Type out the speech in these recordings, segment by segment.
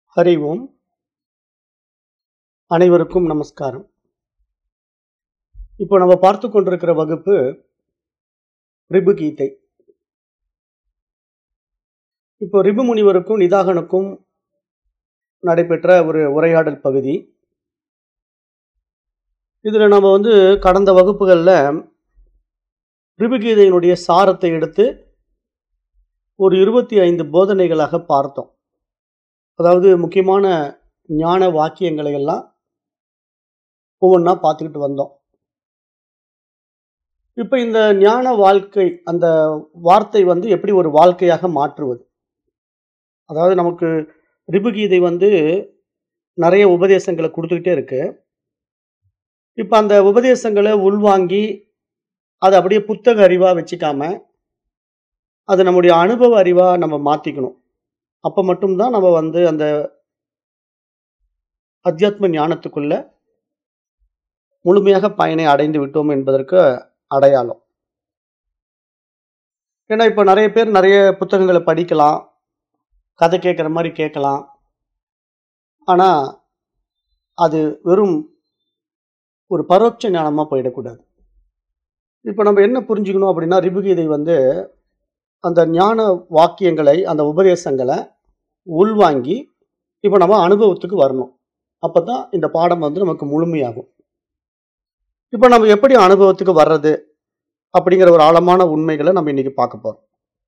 ஹரி ஓம் அனைவருக்கும் நமஸ்காரம் இப்போ நம்ம பார்த்து கொண்டிருக்கிற வகுப்பு ரிபு கீதை இப்போ ரிபு முனிவருக்கும் நிதாகனுக்கும் நடைபெற்ற ஒரு உரையாடல் பகுதி இதில் நம்ம வந்து கடந்த வகுப்புகளில் ரிபுகீதையினுடைய சாரத்தை எடுத்து ஒரு இருபத்தி ஐந்து போதனைகளாக பார்த்தோம் அதாவது முக்கியமான ஞான வாக்கியங்களை எல்லாம் ஒவ்வொன்றா பார்த்துக்கிட்டு வந்தோம் இப்போ இந்த ஞான வாழ்க்கை அந்த வார்த்தை வந்து எப்படி ஒரு வாழ்க்கையாக மாற்றுவது அதாவது நமக்கு ரிபுகீதை வந்து நிறைய உபதேசங்களை கொடுத்துக்கிட்டே இருக்கு இப்போ அந்த உபதேசங்களை உள்வாங்கி அதை அப்படியே புத்தக அறிவாக வச்சுக்காம அது நம்முடைய அனுபவ அறிவாக நம்ம மாற்றிக்கணும் அப்போ மட்டும்தான் நம்ம வந்து அந்த அத்தியாத்ம ஞானத்துக்குள்ள முழுமையாக பயனை அடைந்து விட்டோம் என்பதற்கு அடையாளம் ஏன்னா இப்போ நிறைய பேர் நிறைய புத்தகங்களை படிக்கலாம் கதை கேட்குற மாதிரி கேட்கலாம் ஆனால் அது வெறும் ஒரு பரோட்ச ஞானமாக போயிடக்கூடாது இப்போ நம்ம என்ன புரிஞ்சுக்கணும் அப்படின்னா ரிபுகீதை வந்து அந்த ஞான வாக்கியங்களை அந்த உபதேசங்களை உள்வாங்கி இப்போ நம்ம அனுபவத்துக்கு வரணும் அப்போ தான் இந்த பாடம் வந்து நமக்கு முழுமையாகும் இப்போ நம்ம எப்படி அனுபவத்துக்கு வர்றது அப்படிங்கிற ஒரு ஆழமான உண்மைகளை நம்ம இன்னைக்கு பார்க்க போகிறோம்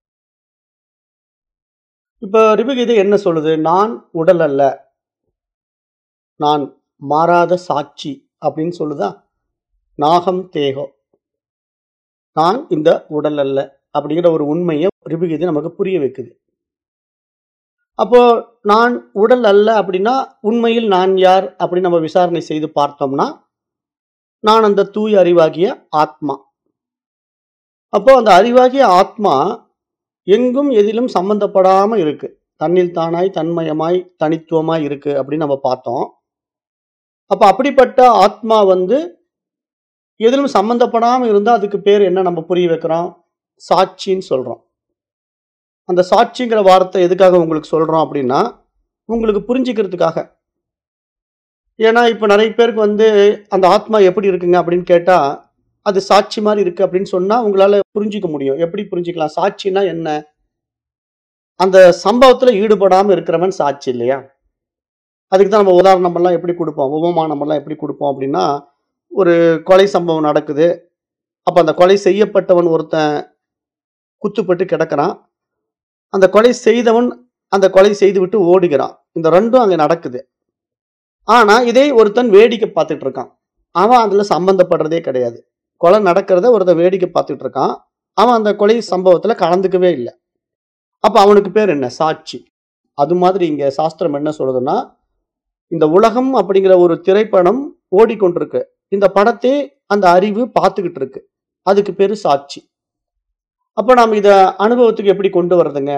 இப்போ ரிபுகீதை என்ன சொல்லுது நான் உடல் அல்ல நான் மாறாத சாட்சி அப்படின்னு சொல்லுதா நாகம் தேகோ நான் இந்த உடல் அல்ல அப்படிங்கிற ஒரு உண்மையை ரிபுகீதை நமக்கு புரிய வைக்குது அப்போ நான் உடல் அல்ல அப்படின்னா உண்மையில் நான் யார் அப்படின்னு நம்ம விசாரணை செய்து பார்த்தோம்னா நான் அந்த தூய அறிவாகிய ஆத்மா அப்போ அந்த அறிவாகிய ஆத்மா எங்கும் எதிலும் சம்பந்தப்படாம இருக்கு தன்னில் தானாய் தன்மயமாய் தனித்துவமாய் இருக்கு அப்படின்னு நம்ம பார்த்தோம் அப்ப அப்படிப்பட்ட ஆத்மா வந்து எதிலும் சம்பந்தப்படாம இருந்தா அதுக்கு பேர் என்ன நம்ம புரிய வைக்கிறோம் சாட்சின்னு சொல்றோம் அந்த சாட்சிங்கிற வார்த்தை எதுக்காக உங்களுக்கு சொல்றோம் அப்படின்னா உங்களுக்கு புரிஞ்சுக்கிறதுக்காக ஏன்னா இப்போ நிறைய பேருக்கு வந்து அந்த ஆத்மா எப்படி இருக்குங்க அப்படின்னு கேட்டா அது சாட்சி மாதிரி இருக்கு அப்படின்னு சொன்னா உங்களால புரிஞ்சுக்க முடியும் எப்படி புரிஞ்சுக்கலாம் சாட்சினா என்ன அந்த சம்பவத்துல ஈடுபடாம இருக்கிறவன் சாட்சி இல்லையா அதுக்கு தான் நம்ம உதாரணம் எல்லாம் எப்படி கொடுப்போம் உபமானம் எல்லாம் எப்படி கொடுப்போம் அப்படின்னா ஒரு கொலை சம்பவம் நடக்குது அப்ப அந்த கொலை செய்யப்பட்டவன் ஒருத்தன் குத்துப்பட்டு கிடக்கிறான் அந்த கொலை செய்தவன் அந்த கொலை செய்து விட்டு ஓடுகிறான் இந்த ரெண்டும் அங்க நடக்குது ஆனா இதே ஒருத்தன் வேடிக்கை பார்த்துட்டு இருக்கான் அவன் அதுல சம்பந்தப்படுறதே கிடையாது கொலை நடக்கிறத ஒருத்தன் வேடிக்கை பார்த்துட்டு இருக்கான் அவன் அந்த கொலை சம்பவத்துல கலந்துக்கவே இல்லை அப்ப அவனுக்கு பேர் என்ன சாட்சி அது மாதிரி இங்க சாஸ்திரம் என்ன சொல்லுதுன்னா இந்த உலகம் அப்படிங்கிற ஒரு திரைப்படம் ஓடிக்கொண்டிருக்கு இந்த படத்தை அந்த அறிவு பார்த்துக்கிட்டு இருக்கு அதுக்கு பேரு சாட்சி அப்ப நாம் இத அனுபவத்துக்கு எப்படி கொண்டு வர்றதுங்க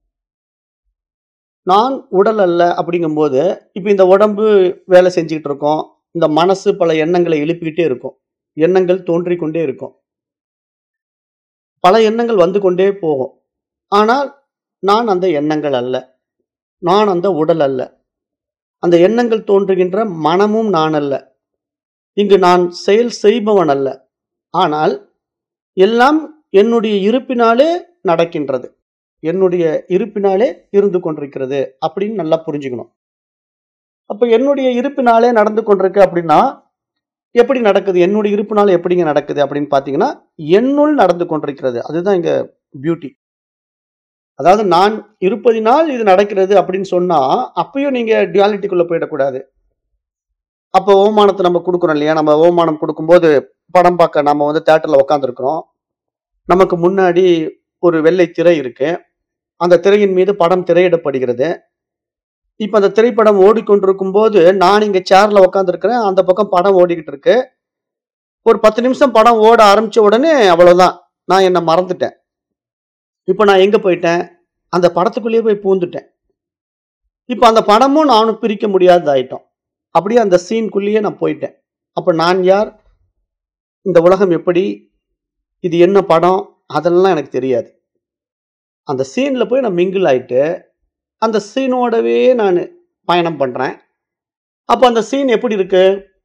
நான் உடல் அல்ல அப்படிங்கும்போது இப்போ இந்த உடம்பு வேலை செஞ்சுக்கிட்டு இருக்கோம் இந்த மனசு பல எண்ணங்களை எழுப்பிக்கிட்டே இருக்கும் எண்ணங்கள் தோன்றிக் கொண்டே இருக்கும் பல எண்ணங்கள் வந்து கொண்டே போகும் ஆனால் நான் அந்த எண்ணங்கள் அல்ல நான் அந்த உடல் அல்ல அந்த எண்ணங்கள் தோன்றுகின்ற மனமும் நான் அல்ல இங்கு நான் செயல் செய்பவன் அல்ல ஆனால் எல்லாம் என்னுடைய இருப்பினாலே நடக்கின்றது என்னுடைய இருப்பினாலே இருந்து கொண்டிருக்கிறது அப்படின்னு நல்லா புரிஞ்சுக்கணும் அப்ப என்னுடைய இருப்பினாலே நடந்து கொண்டிருக்கு அப்படின்னா எப்படி நடக்குது என்னுடைய இருப்பினால எப்படிங்க நடக்குது அப்படின்னு பாத்தீங்கன்னா என்னுள் நடந்து கொண்டிருக்கிறது அதுதான் இங்க பியூட்டி அதாவது நான் இருப்பதினால் இது நடக்கிறது அப்படின்னு சொன்னா அப்பயும் நீங்க டியாலிட்டிக்குள்ள போயிடக்கூடாது அப்போ ஓமானத்தை நம்ம கொடுக்குறோம் இல்லையா நம்ம ஓமானம் கொடுக்கும்போது படம் பார்க்க நம்ம வந்து தேட்டர்ல உட்காந்துருக்கிறோம் நமக்கு முன்னாடி ஒரு வெள்ளை திரை இருக்கு அந்த திரையின் மீது படம் திரையிடப்படுகிறது இப்ப அந்த திரைப்படம் ஓடிக்கொண்டிருக்கும் போது நான் இங்க சேர்ல உட்காந்துருக்கிறேன் அந்த பக்கம் படம் ஓடிக்கிட்டு இருக்கு ஒரு பத்து நிமிஷம் படம் ஓட ஆரம்பிச்ச உடனே அவ்வளவுதான் நான் என்ன மறந்துட்டேன் இப்போ நான் எங்க போயிட்டேன் அந்த படத்துக்குள்ளேயே போய் பூந்துட்டேன் இப்போ அந்த படமும் நானும் பிரிக்க முடியாததாயிட்டோம் அப்படியே அந்த சீன்குள்ளேயே நான் போயிட்டேன் அப்ப நான் யார் இந்த உலகம் எப்படி இது என்ன படம் அதெல்லாம் எனக்கு தெரியாது அந்த சீன்ல போய் நான் மிங்கிள் ஆயிட்டு அந்த சீனோடவே நான் பயணம் பண்றேன். அப்ப அந்த சீன் எப்படி இருக்கு?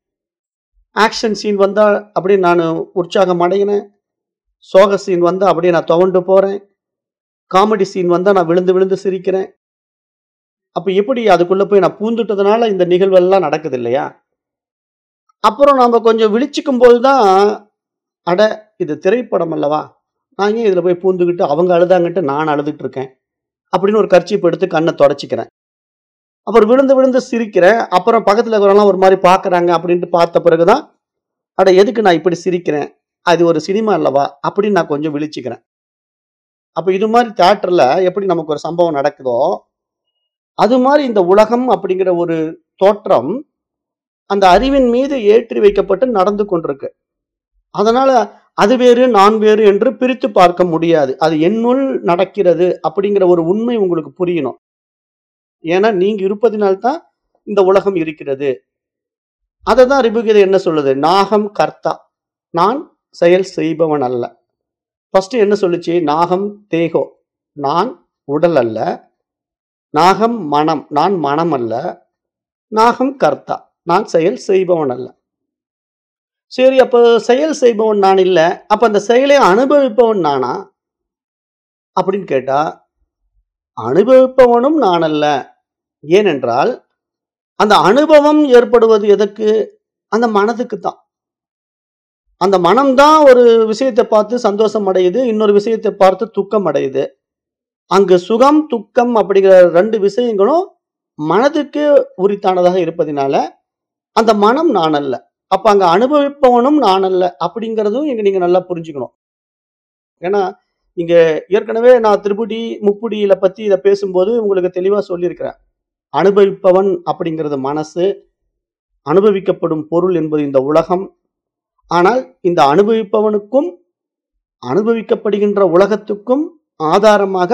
ஆக்ஷன் சீன் வந்தா அப்படியே நானு உற்சாகம் அடையிறேன். சோக சீன் வந்தா அப்படியே நான் துவண்டு போறேன். காமெடி சீன் வந்தா நான் விழுந்து விழுந்து சிரிக்கிறேன். அப்ப எப்படி அதுக்குள்ள போய் நான் பூந்துட்டதுனால இந்த நிகழ்வெல்லாம் நடக்குது இல்லையா? அப்புறம் நாம கொஞ்சம் விழிச்சுக்கும்போது தான், அட இது திரைப்படம் அல்லவா? நான் ஏன் இதுல போய் பூந்துகிட்டு அவங்க அழுதாங்கன்ட்டு நான் அழுதுட்டு இருக்கேன். அப்படின்னு ஒரு கர்ச்சீப் எடுத்து கண்ண தொடச்சுக்கிறேன். அப்புறம் விழுந்து விழுந்து சிரிக்கிறேன். அப்புறம் பக்கத்துல இருக்கிறவங்கலாம் ஒரு மாரி பார்க்குறாங்க அப்படின்ட்டு பார்த்த பிறகு தான், அட எதுக்கு நான் இப்படி சிரிக்கிறேன்? அது ஒரு சினிமா அல்லவா? அப்படின்னு நான் கொஞ்சம் விழிச்சுக்கிறேன். அப்ப இது மாரி தியேட்டர்ல எப்படி நமக்கு ஒரு சம்பவம் நடக்குதோ, அது மாரி இந்த உலகம் அப்படிங்கிற ஒரு தோற்றம், அந்த அறிவின் மீது ஏற்றி வைக்கப்பட்டு நடந்து கொண்டிருக்கு. அதனால அது வேறு, நான் வேறு என்று பிரித்து பார்க்க முடியாது. அது என்னுள் நடக்கிறது அப்படிங்கிற ஒரு உண்மை உங்களுக்கு புரியணும். ஏன்னா நீங்க இருப்பதினால் தான் இந்த உலகம் இருக்கிறது. அததான் ரிபுகீதை என்ன சொல்லுது? நாகம் கர்த்தா. நான் செயல் செய்பவன் அல்ல. ஃபர்ஸ்ட் என்ன சொல்லுச்சு? நாகம் தேகோ. நான் உடல் அல்ல. நாகம் மனம். நான் மனம் அல்ல. நாகம் கர்த்தா. நான் செயல் செய்பவன் அல்ல. சரி அப்ப செயல் செய்பவன் நான் இல்ல. அப்ப அந்த செயலை அனுபவிப்பவன் நானா? அப்படின்னு கேட்டா, அனுபவிப்பவனும் நான் அல்ல. ஏனென்றால், அந்த அனுபவம் ஏற்படுவது எதற்கு? அந்த மனதுக்கு தான். அந்த மனம் தான் ஒரு விஷயத்த பார்த்து சந்தோஷம் அடையுது. இன்னொரு விஷயத்த பார்த்து துக்கம் அடையுது. அங்கு சுகம், துக்கம் அப்படிங்கிற 2 விஷயங்களும் மனதுக்கு உரித்தானதாக இருப்பதினால, அந்த மனம் நான் அல்ல. அப்ப அங்க அனுபவிப்பவனும் நான் அல்ல. அப்படிங்கிறதும் இங்க நீங்க நல்லா புரிஞ்சுக்கணும். ஏன்னா, இங்க ஏற்கனவே நான் திரிபுடி, முப்புடியில பத்தி இத பேசும்போது உங்களுக்கு தெளிவா சொல்லியிருக்கிறேன். அனுபவிப்பவன் அப்படிங்கிறது மனசு. அனுபவிக்கப்படும் பொருள் என்பது இந்த உலகம். ஆனால் இந்த அனுபவிப்பவனுக்கும், அனுபவிக்கப்படுகின்ற உலகத்துக்கும் ஆதாரமாக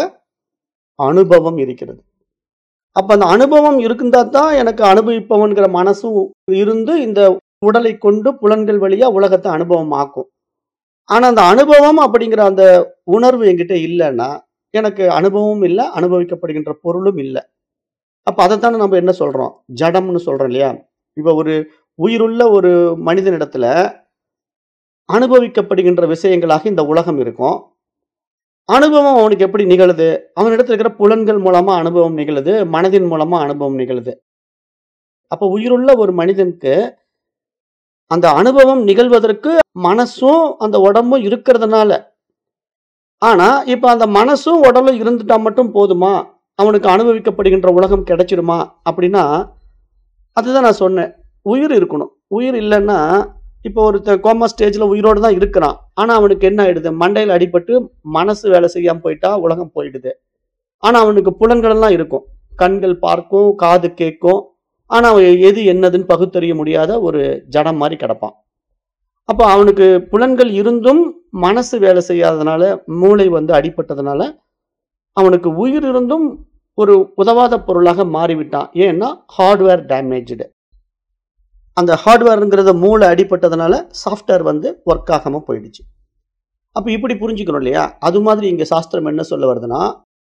அனுபவம் இருக்கிறது. அப்ப அந்த அனுபவம் இருந்தா தான் எனக்கு அனுபவிப்பவன்கிற மனசும் இருந்து இந்த உடலை கொண்டு புலன்கள் வழியா உலகத்த அனுபவம் ஆக்கும். ஆனா அந்த அனுபவம் அப்படிங்கிற அந்த உணர்வு என்கிட்ட இல்லன்னா, எனக்கு அனுபவமும் இல்ல, அனுபவிக்கப்படுகின்ற பொருளும் இல்ல. அப்ப அதத்தானே நம்ம என்ன சொல்றோம்? ஜடம்னு சொல்றோம் இல்லையா? இப்ப ஒரு உயிருள்ள ஒரு மனிதனிடத்துல அனுபவிக்கப்படுகின்ற விஷயங்களாக இந்த உலகம் இருக்கும். அனுபவம் அவனுக்கு எப்படி நிகழுது? அவனிடத்துல இருக்கிற புலன்கள் மூலமா அனுபவம் நிகழுது. மனதின் மூலமா அனுபவம் நிகழுது. அப்ப உயிருள்ள ஒரு மனிதனுக்கு அந்த அனுபவம் நிகழ்வதற்கு மனசும், அந்த உடம்பும் இருக்கிறதுனால ஆனா, இப்ப அந்த மனசும், உடலும் இருந்துட்டா மட்டும் போதுமா? அவனுக்கு அனுபவிக்கப்படுகின்ற உலகம் கிடைச்சிடுமா? அப்படின்னா, அதுதான் நான் சொன்னேன். உயிர் இருக்கணும். உயிர் இல்லன்னா, இப்ப ஒருத்தன் கோமா ஸ்டேஜ்ல உயிரோட தான் இருக்கிறான். ஆனா அவனுக்கு என்ன ஆயிடுது? மண்டையில அடிபட்டு மனசு வேலை செய்யாம போயிட்டா, உலகம் போயிடுது. ஆனா அவனுக்கு புலன்கள் எல்லாம் இருக்கும். கண்கள் பார்க்கும், காது கேட்கும். ஆனா அவன் எது என்னதுன்னு பகுத்தறிய முடியாத ஒரு ஜடம் மாரி கிடப்பான். அப்ப அவனுக்கு புலன்கள் இருந்தும் மனசு வேலை செய்யாததுனால, மூளை வந்து அடிபட்டதுனால, அவனுக்கு உயிர் இருந்தும் ஒரு உதவாத பொருளாக மாறிவிட்டான். ஏன்னா, ஹார்ட்வேர் டேமேஜ்டு. அந்த ஹார்ட்வேர்ங்கிறது மூளை அடிபட்டதுனால, சாஃப்ட்வேர் வந்து ஒர்க் ஆகாம போயிடுச்சு. அப்ப இப்படி புரிஞ்சுக்கணும் இல்லையா? அது மாதிரி இங்க சாஸ்திரம் என்ன சொல்ல வருதுன்னா,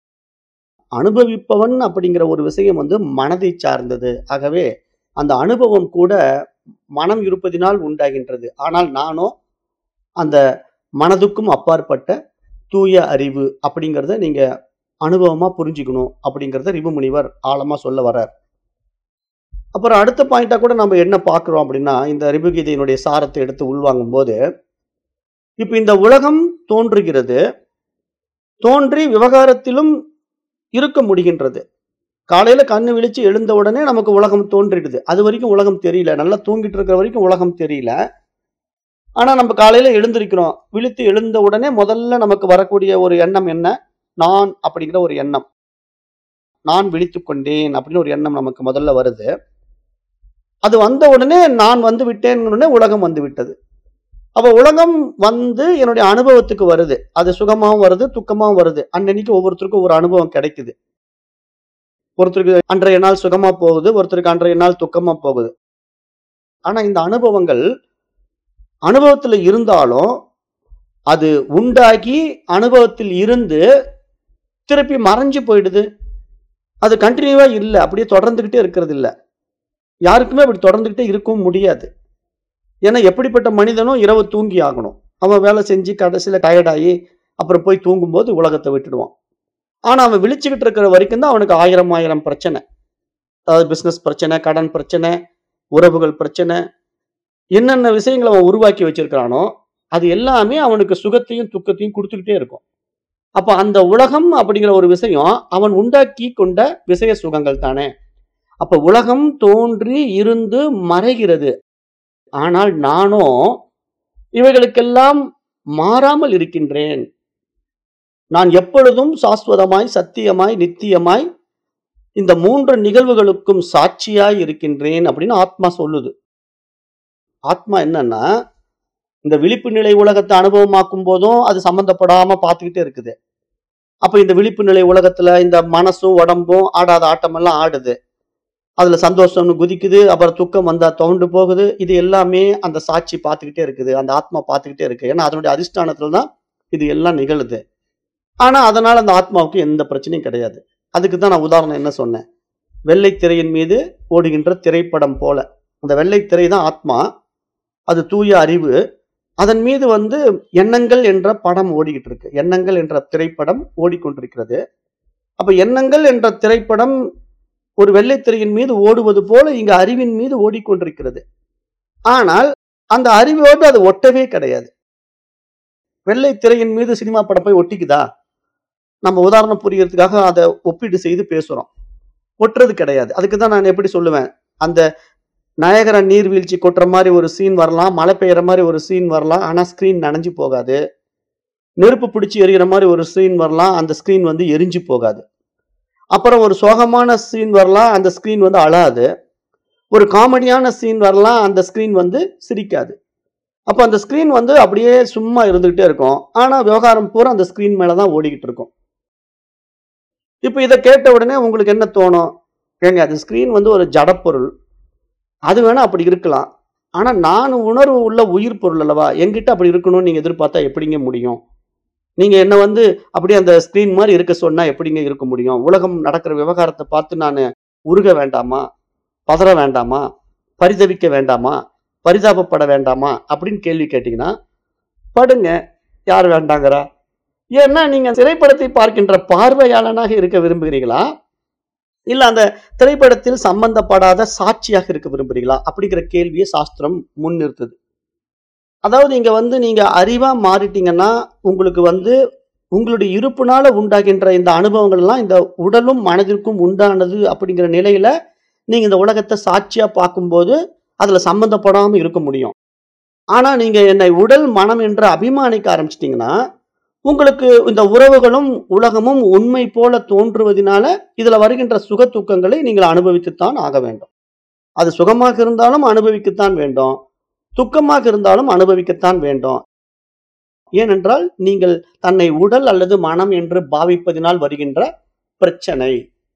அனுபவிப்பவன் அப்படிங்கிற ஒரு விஷயம் வந்து மனதை சார்ந்தது. ஆகவே அந்த அனுபவம் கூட மனம் இருப்பதினால் உண்டாகின்றது. ஆனால் நானோ, அந்த மனதுக்கும் அப்பாற்பட்ட தூய அறிவு அப்படிங்கிறத நீங்க அனுபவமா புரிஞ்சுக்கணும் அப்படிங்கிறத ரிபு முனிவர் ஆழமா சொல்ல வர்றார். அப்புறம் அடுத்த பாயிண்ட்டா கூட நம்ம என்ன பார்க்கிறோம் அப்படின்னா, இந்த ரிபுகீதையினுடைய சாரத்தை எடுத்து உள்வாங்கும்போது, இப்ப இந்த உலகம் தோன்றுகிறது. தோன்றி விவகாரத்திலும் இருக்க முடிகின்றது. காலையில கண்ணு விழிச்சு எழுந்த உடனே நமக்கு உலகம் தோன்றிடுது. அதுவரைக்கும் உலகம் தெரியல. நல்லா தூங்கிட்டு இருக்கிற வரைக்கும் உலகம் தெரியல. ஆனா நம்ம காலையில எழுந்திருக்கிறோம். விழித்து எழுந்த உடனே முதல்ல நமக்கு வரக்கூடிய ஒரு எண்ணம் என்ன? நான் அப்படிங்கிற ஒரு எண்ணம். நான் விழித்துக் கொண்டேன் அப்படின்னு ஒரு எண்ணம் நமக்கு முதல்ல வருது. அது வந்த உடனே நான் வந்து விட்டேன்ன உடனே உலகம் வந்து விட்டது. அப்ப உலகம் வந்து என்னுடைய அனுபவத்துக்கு வருது. அது சுகமாவும் வருது, துக்கமாவும் வருது. அன்னன்னைக்கு ஒவ்வொருத்தருக்கும் ஒரு அனுபவம் கிடைக்குது. ஒருத்தருக்கு அன்றைய நாள் சுகமா போகுது. ஒருத்தருக்கு அன்றைய நாள் துக்கமா போகுது. ஆனா இந்த அனுபவங்கள் அனுபவத்துல இருந்தாலும், அது உண்டாகி அனுபவத்தில் இருந்து திருப்பி மறைஞ்சு போயிடுது. அது கண்டினியூவா இல்ல. அப்படியே தொடர்ந்துகிட்டே இருக்கிறது இல்ல. யாருக்குமே அப்படி தொடர்ந்துகிட்டே இருக்கவும் முடியாது. ஏன்னா எப்படிப்பட்ட மனிதனும் இரவு தூங்கி ஆகணும். அவன் வேலை செஞ்சு கடைசியில டயர்ட் ஆயி, அப்புறம் போய் தூங்கும்போது உலகத்த விட்டுடுவான். ஆனா அவன் விழிச்சுக்கிட்டு இருக்கிற வரைக்கும் தான் அவனுக்கு 1000 1000 பிரச்சனை. அதாவது பிசினஸ் பிரச்சனை, கடன் பிரச்சனை, உறவுகள் பிரச்சனை. என்னென்ன விஷயங்கள அவன் உருவாக்கி வச்சிருக்கிறானோ, அது எல்லாமே அவனுக்கு சுகத்தையும், துக்கத்தையும் குடுத்துக்கிட்டே இருக்கும். அப்ப அந்த உலகம் அப்படிங்கிற ஒரு விஷயம், அவன் உண்டாக்கி கொண்ட விஷய சுகங்கள் தானே. அப்ப உலகம் தோன்றி இருந்து மறைகிறது. ஆனால் நானோ இவைகளுக்கெல்லாம் மாறாமல் இருக்கின்றேன். நான் எப்பொழுதும் சாஸ்வதமாய், சத்தியமாய், நித்தியமாய் இந்த 3 நிகழ்வுகளுக்கும் சாட்சியாய் இருக்கின்றேன் அப்படின்னு ஆத்மா சொல்லுது. ஆத்மா என்னன்னா, இந்த விழிப்பு நிலை உலகத்த அனுபவமாக்கும் போதும் அது சம்பந்தப்படாம பார்த்துக்கிட்டே இருக்குது. அப்ப இந்த விழிப்பு நிலை உலகத்துல இந்த மனசும், உடம்பும் ஆடாத ஆட்டமெல்லாம் ஆடுது. அதுல சந்தோஷம்னு குதிக்குது. அப்புறம் துக்கம் வந்தா துவண்டு போகுது. இது எல்லாமே அந்த சாட்சி பார்த்துக்கிட்டே இருக்குது. அந்த ஆத்மா பார்த்துக்கிட்டே இருக்கு. ஏன்னா அதனுடைய அதிஷ்டானத்துல தான் இது எல்லாம் நிகழுது. ஆனா அதனால அந்த ஆத்மாவுக்கு எந்த பிரச்சனையும் கிடையாது. அதுக்கு தான் நான் உதாரணம் என்ன சொன்னேன். வெள்ளை திரையின் மீது ஓடுகின்ற திரைப்படம் போல. அந்த வெள்ளை திரை தான் ஆத்மா. அது தூய அறிவு. அதன் மீது வந்து எண்ணங்கள் என்ற படம் ஓடிக்கிட்டு இருக்கு. எண்ணங்கள் என்ற திரைப்படம் ஓடிக்கொண்டிருக்கிறது. அப்ப எண்ணங்கள் என்ற திரைப்படம் ஒரு வெள்ளை திரையின் மீது ஓடுவது போல இங்க அறிவின் மீது ஓடிக்கொண்டிருக்கிறது. ஆனால் அந்த அறிவோடு அது ஒட்டவே கிடையாது. வெள்ளை திரையின் மீது சினிமா படம் போய் ஒட்டிக்குதா? நம்ம உதாரணம் புரியறதுக்காக அத ஒப்பீடு செய்து பேசுறோம். ஒட்டுறது கிடையாது. அதுக்கு தான் நான் எப்படி சொல்லுவேன். அந்த நயகரா நீர்வீழ்ச்சி கொட்டுற மாரி ஒரு சீன் வரலாம். மழை பெய்யற மாரி ஒரு சீன் வரலாம். ஆனா ஸ்கிரீன் நனைஞ்சு போகாது. நெருப்பு பிடிச்சு எரியிற மாரி ஒரு சீன் வரலாம். அந்த ஸ்கிரீன் வந்து எரிஞ்சு போகாது. அப்புறம் ஒரு சோகமான சீன் வரலாம். அந்த ஸ்கிரீன் வந்து அழாது. ஒரு காமெடியான சீன் வரலாம். அந்த ஸ்கிரீன் வந்து சிரிக்காது. அப்ப அந்த ஸ்கிரீன் வந்து அப்படியே சும்மா இருந்துகிட்டே இருக்கும். ஆனா விவகாரம் பூரா அந்த ஸ்கிரீன் மேல தான் ஓடிக்கிட்டு இருக்கும். இப்ப இத கேட்ட உடனே உங்களுக்கு என்ன தோணும்? ஏங்க அந்த ஸ்கிரீன் வந்து ஒரு ஜடப்பொருள். அது வேணா அப்படி இருக்கலாம். ஆனா நான் உணர்வு உள்ள உயிர் பொருள் அல்லவா? என்கிட்ட அப்படி இருக்கணும்னு நீங்க எதிர்பார்த்தா எப்படிங்க முடியும்? நீங்க என்ன வந்து அப்படியே அந்த ஸ்கிரீன் மாரி இருக்க சொன்னா எப்படிங்க இருக்க முடியும்? உலகம் நடக்கிற விவகாரத்த பார்த்து நானு உருக வேண்டாமா? பதற வேண்டாமா? பரிதவிக்க வேண்டாமா? பரிதாபப்பட வேண்டாமா? அப்படின்னு கேள்வி கேட்டீங்கன்னா, படுங்க. யார் வேண்டாங்கிறா? ஏன்னா நீங்க திரைப்படத்தை பார்க்கின்ற பார்வையாளனாக இருக்க விரும்புகிறீர்களா? இல்ல அந்த திரைப்படத்தில் சம்பந்தப்படாத சாட்சியாக இருக்க விரும்புறீங்களா? அப்படிங்கிற கேள்விய சாஸ்திரம் முன்னிறுத்துது. அதாவது இங்க வந்து நீங்க அறிவா மாறிட்டீங்கன்னா, உங்களுக்கு வந்து உங்களுடைய இருப்புனால உண்டாகின்ற இந்த அனுபவங்கள் எல்லாம் இந்த உடலும், மனதிற்கும் உண்டானது அப்படிங்கிற நிலையில நீங்க இந்த உலகத்த சாட்சியா பார்க்கும்போது, அதுல சம்பந்தப்படாம இருக்க முடியும். ஆனா நீங்க என்னை உடல், மனம் என்று அபிமானிக்க ஆரம்பிச்சுட்டீங்கன்னா, உங்களுக்கு இந்த உறவுகளும், உலகமும் உண்மை போல தோன்றுவதினால, இதுல வருகின்ற சுக துக்கங்களை நீங்கள் அனுபவித்துத்தான் ஆக வேண்டும். அது சுகமாக இருந்தாலும் அனுபவிக்கத்தான் வேண்டும். துக்கமாக இருந்தாலும் அனுபவிக்கத்தான் வேண்டும். ஏனென்றால், நீங்கள் தன்னை உடல் அல்லது மனம் என்று பாவிப்பதினால் வருகின்ற பிரச்சனை.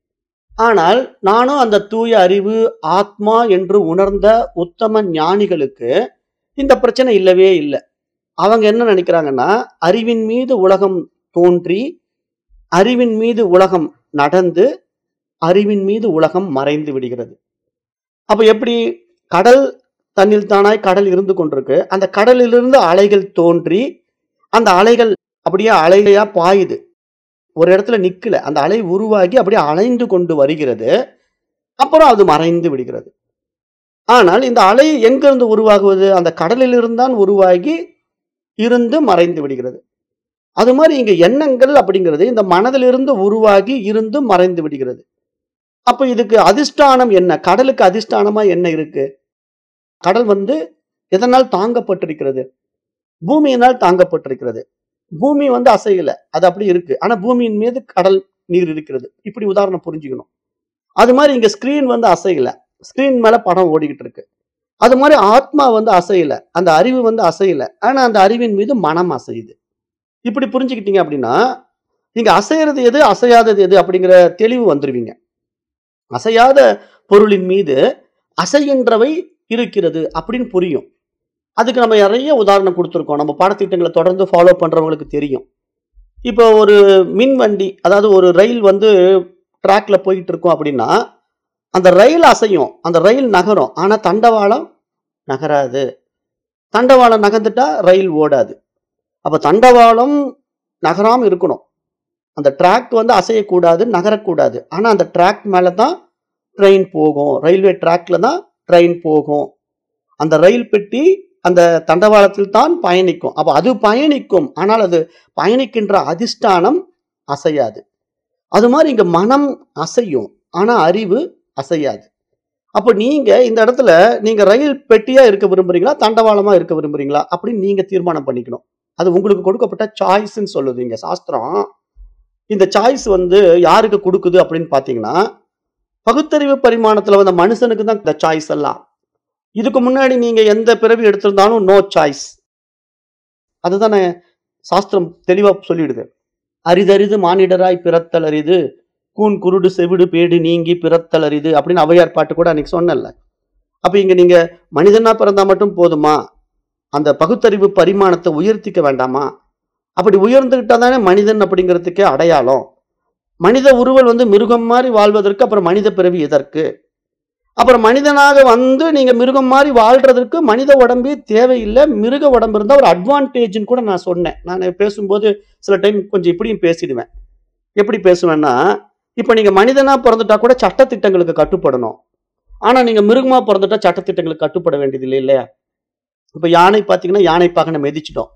ஆனால் நானும் அந்த தூய அறிவு, ஆத்மா என்று உணர்ந்த உத்தம ஞானிகளுக்கு இந்த பிரச்சனை இல்லவே இல்ல. அவங்க என்ன நினைக்கிறாங்கன்னா, அறிவின் மீது உலகம் தோன்றி, அறிவின் மீது உலகம் நடந்து, அறிவின் மீது உலகம் மறைந்து விடுகிறது. அப்ப எப்படி? கடல் தன்னில் தானாய் கடல் இருந்து கொண்டிருக்கு. அந்த கடலிலிருந்து அலைகள் தோன்றி, அந்த அலைகள் அப்படியே அலையா பாயுது. ஒரு இடத்துல நிக்கல. அந்த அலை உருவாகி அப்படியே அலைந்து கொண்டு வருகிறது. அப்புறம் அது மறைந்து விடுகிறது. ஆனால் இந்த அலை எங்கிருந்து உருவாகுவது? அந்த கடலிலிருந்து தான் உருவாகி, இருந்து மறைந்து விடுகிறது. அது மாரி இங்க எண்ணங்கள் அப்படிங்கிறது இந்த மனதிலிருந்து உருவாகி, இருந்து மறைந்து விடுகிறது. அப்ப இதுக்கு அதிஷ்டானம் என்ன? கடலுக்கு அதிஷ்டானமா என்ன இருக்கு? கடல் வந்து எதனால் தாங்கப்பட்டிருக்கிறது? பூமியினால் தாங்கப்பட்டிருக்கிறது. பூமி வந்து அசையல. அது அப்படி இருக்கு. ஆனா பூமியின் மீது கடல் நீர் இருக்கிறது. இப்படி உதாரணம் புரிஞ்சுக்கணும். அது மாரி இங்க ஸ்கிரீன் வந்து அசையல. ஸ்கிரீன் மேல படம் ஓடிக்கிட்டு இருக்கு. அது மாரி ஆத்மா வந்து அசையல. அந்த அறிவு வந்து அசையல. ஆனா அந்த அறிவின் மீது மனம் அசையுது. இப்படி புரிஞ்சுக்கிட்டீங்க அப்படின்னா, இங்க அசையறது எது? அசையாதது எது? அப்படிங்கிற தெளிவு வந்துருவீங்க. அசையாத பொருளின் மீது அசைகின்றவை இருக்கிறது அப்படின்னு புரியும். அதுக்கு நம்ம நெறைய உதாரணம் குடுத்திருக்கோம். நம்ம பாடத்திட்டங்கள தொடர்ந்து ஃபாலோ பண்றவங்களுக்கு தெரியும். இப்போ ஒரு மின்வண்டி, அதாவது ஒரு ரயில் வந்து ட்ராக்ல போயிட்டு இருக்கோம் அப்படின்னா அந்த ரயில் அசையும் அந்த ரயில் நகரும் ஆனா தண்டவாளம் நகராது தண்டவாளம் நகர்ந்துட்டா ரயில் ஓடாது அப்ப தண்டவாளம் நகராம இருக்கணும் அந்த ட்ராக் வந்து அசையக்கூடாது நகரக்கூடாது ஆனா அந்த ட்ராக் மேல தான் ட்ரெயின் போகும் ரயில்வே ட்ராக்ல தான் ட்ரெயின் போகும் அந்த ரயில் பெட்டி அந்த தண்டவாளத்தில் தான் பயணிக்கும் அப்ப அது பயணிக்கும் ஆனால் அது பயணிக்கின்ற அதிஷ்டானம் அசையாது அது மாதிரி இங்க மனம் அசையும் ஆனா அறிவு அசையாது அப்போ நீங்க இந்த இடத்துல நீங்க ரயில் பெட்டியா இருக்க விரும்புறீங்களா தண்டவாளமா இருக்க விரும்புறீங்களா அப்படின்னு நீங்க தீர்மானம் பண்ணிக்கணும் அது உங்களுக்கு கொடுக்கப்பட்ட சாய்ஸ்ன்னு சொல்லுது இங்க சாஸ்திரம் இந்த சாய்ஸ் வந்து யாருக்கு கொடுக்குது அப்படின்னு பாத்தீங்கன்னா பகுத்தறிவு பரிமாணத்துல வந்த மனுஷனுக்கு தான் இந்த சாய்ஸ் எல்லாம் இதுக்கு முன்னாடி நீங்க எந்த பிறவி எடுத்திருந்தாலும் நோ சாய்ஸ் அதுதானே சாஸ்திரம் தெளிவா சொல்லிடுது அரிதரிது மானிடராய் பிறத்தல் அரிது கூன் குருடு செவிடு பேடு நீங்கி பிறத்தல் அரிது அப்படின்னு ஔவையார் பாட்டு கூட அன்னைக்கு சொன்னல அப்ப இங்க நீங்க மனிதனா பிறந்தா மட்டும் போதுமா அந்த பகுத்தறிவு பரிமாணத்தை உயர்த்திக்க வேண்டாமா அப்படி உயர்ந்துகிட்டா தானே மனிதன் அப்படிங்கிறதுக்கே அடையாளம் மனித உருவல் வந்து மிருகம் மாதிரி வாழ்வதற்கு அப்புறம் மனித பிறவி எதற்கு அப்புறம் மனிதனாக வந்து நீங்க மிருகம் மாதிரி வாழ்றதுக்கு மனித உடம்பே தேவையில்லை மிருக உடம்பு இருந்தா ஒரு அட்வான்டேஜ்னு கூட நான் சொன்னேன் நான் பேசும்போது சில டைம் கொஞ்சம் இப்படியும் பேசிடுவேன் எப்படி பேசுவேன்னா இப்ப நீங்க மனிதனா பிறந்துட்டா கூட சட்டத்திட்டங்களுக்கு கட்டுப்படணும் ஆனா நீங்க மிருகமா பிறந்துட்டா சட்டத்திட்டங்களுக்கு கட்டுப்பட வேண்டியது இல்லை இல்லையா இப்ப யானை பாத்தீங்கன்னா யானை பாகனை மிதிச்சிட்டோம்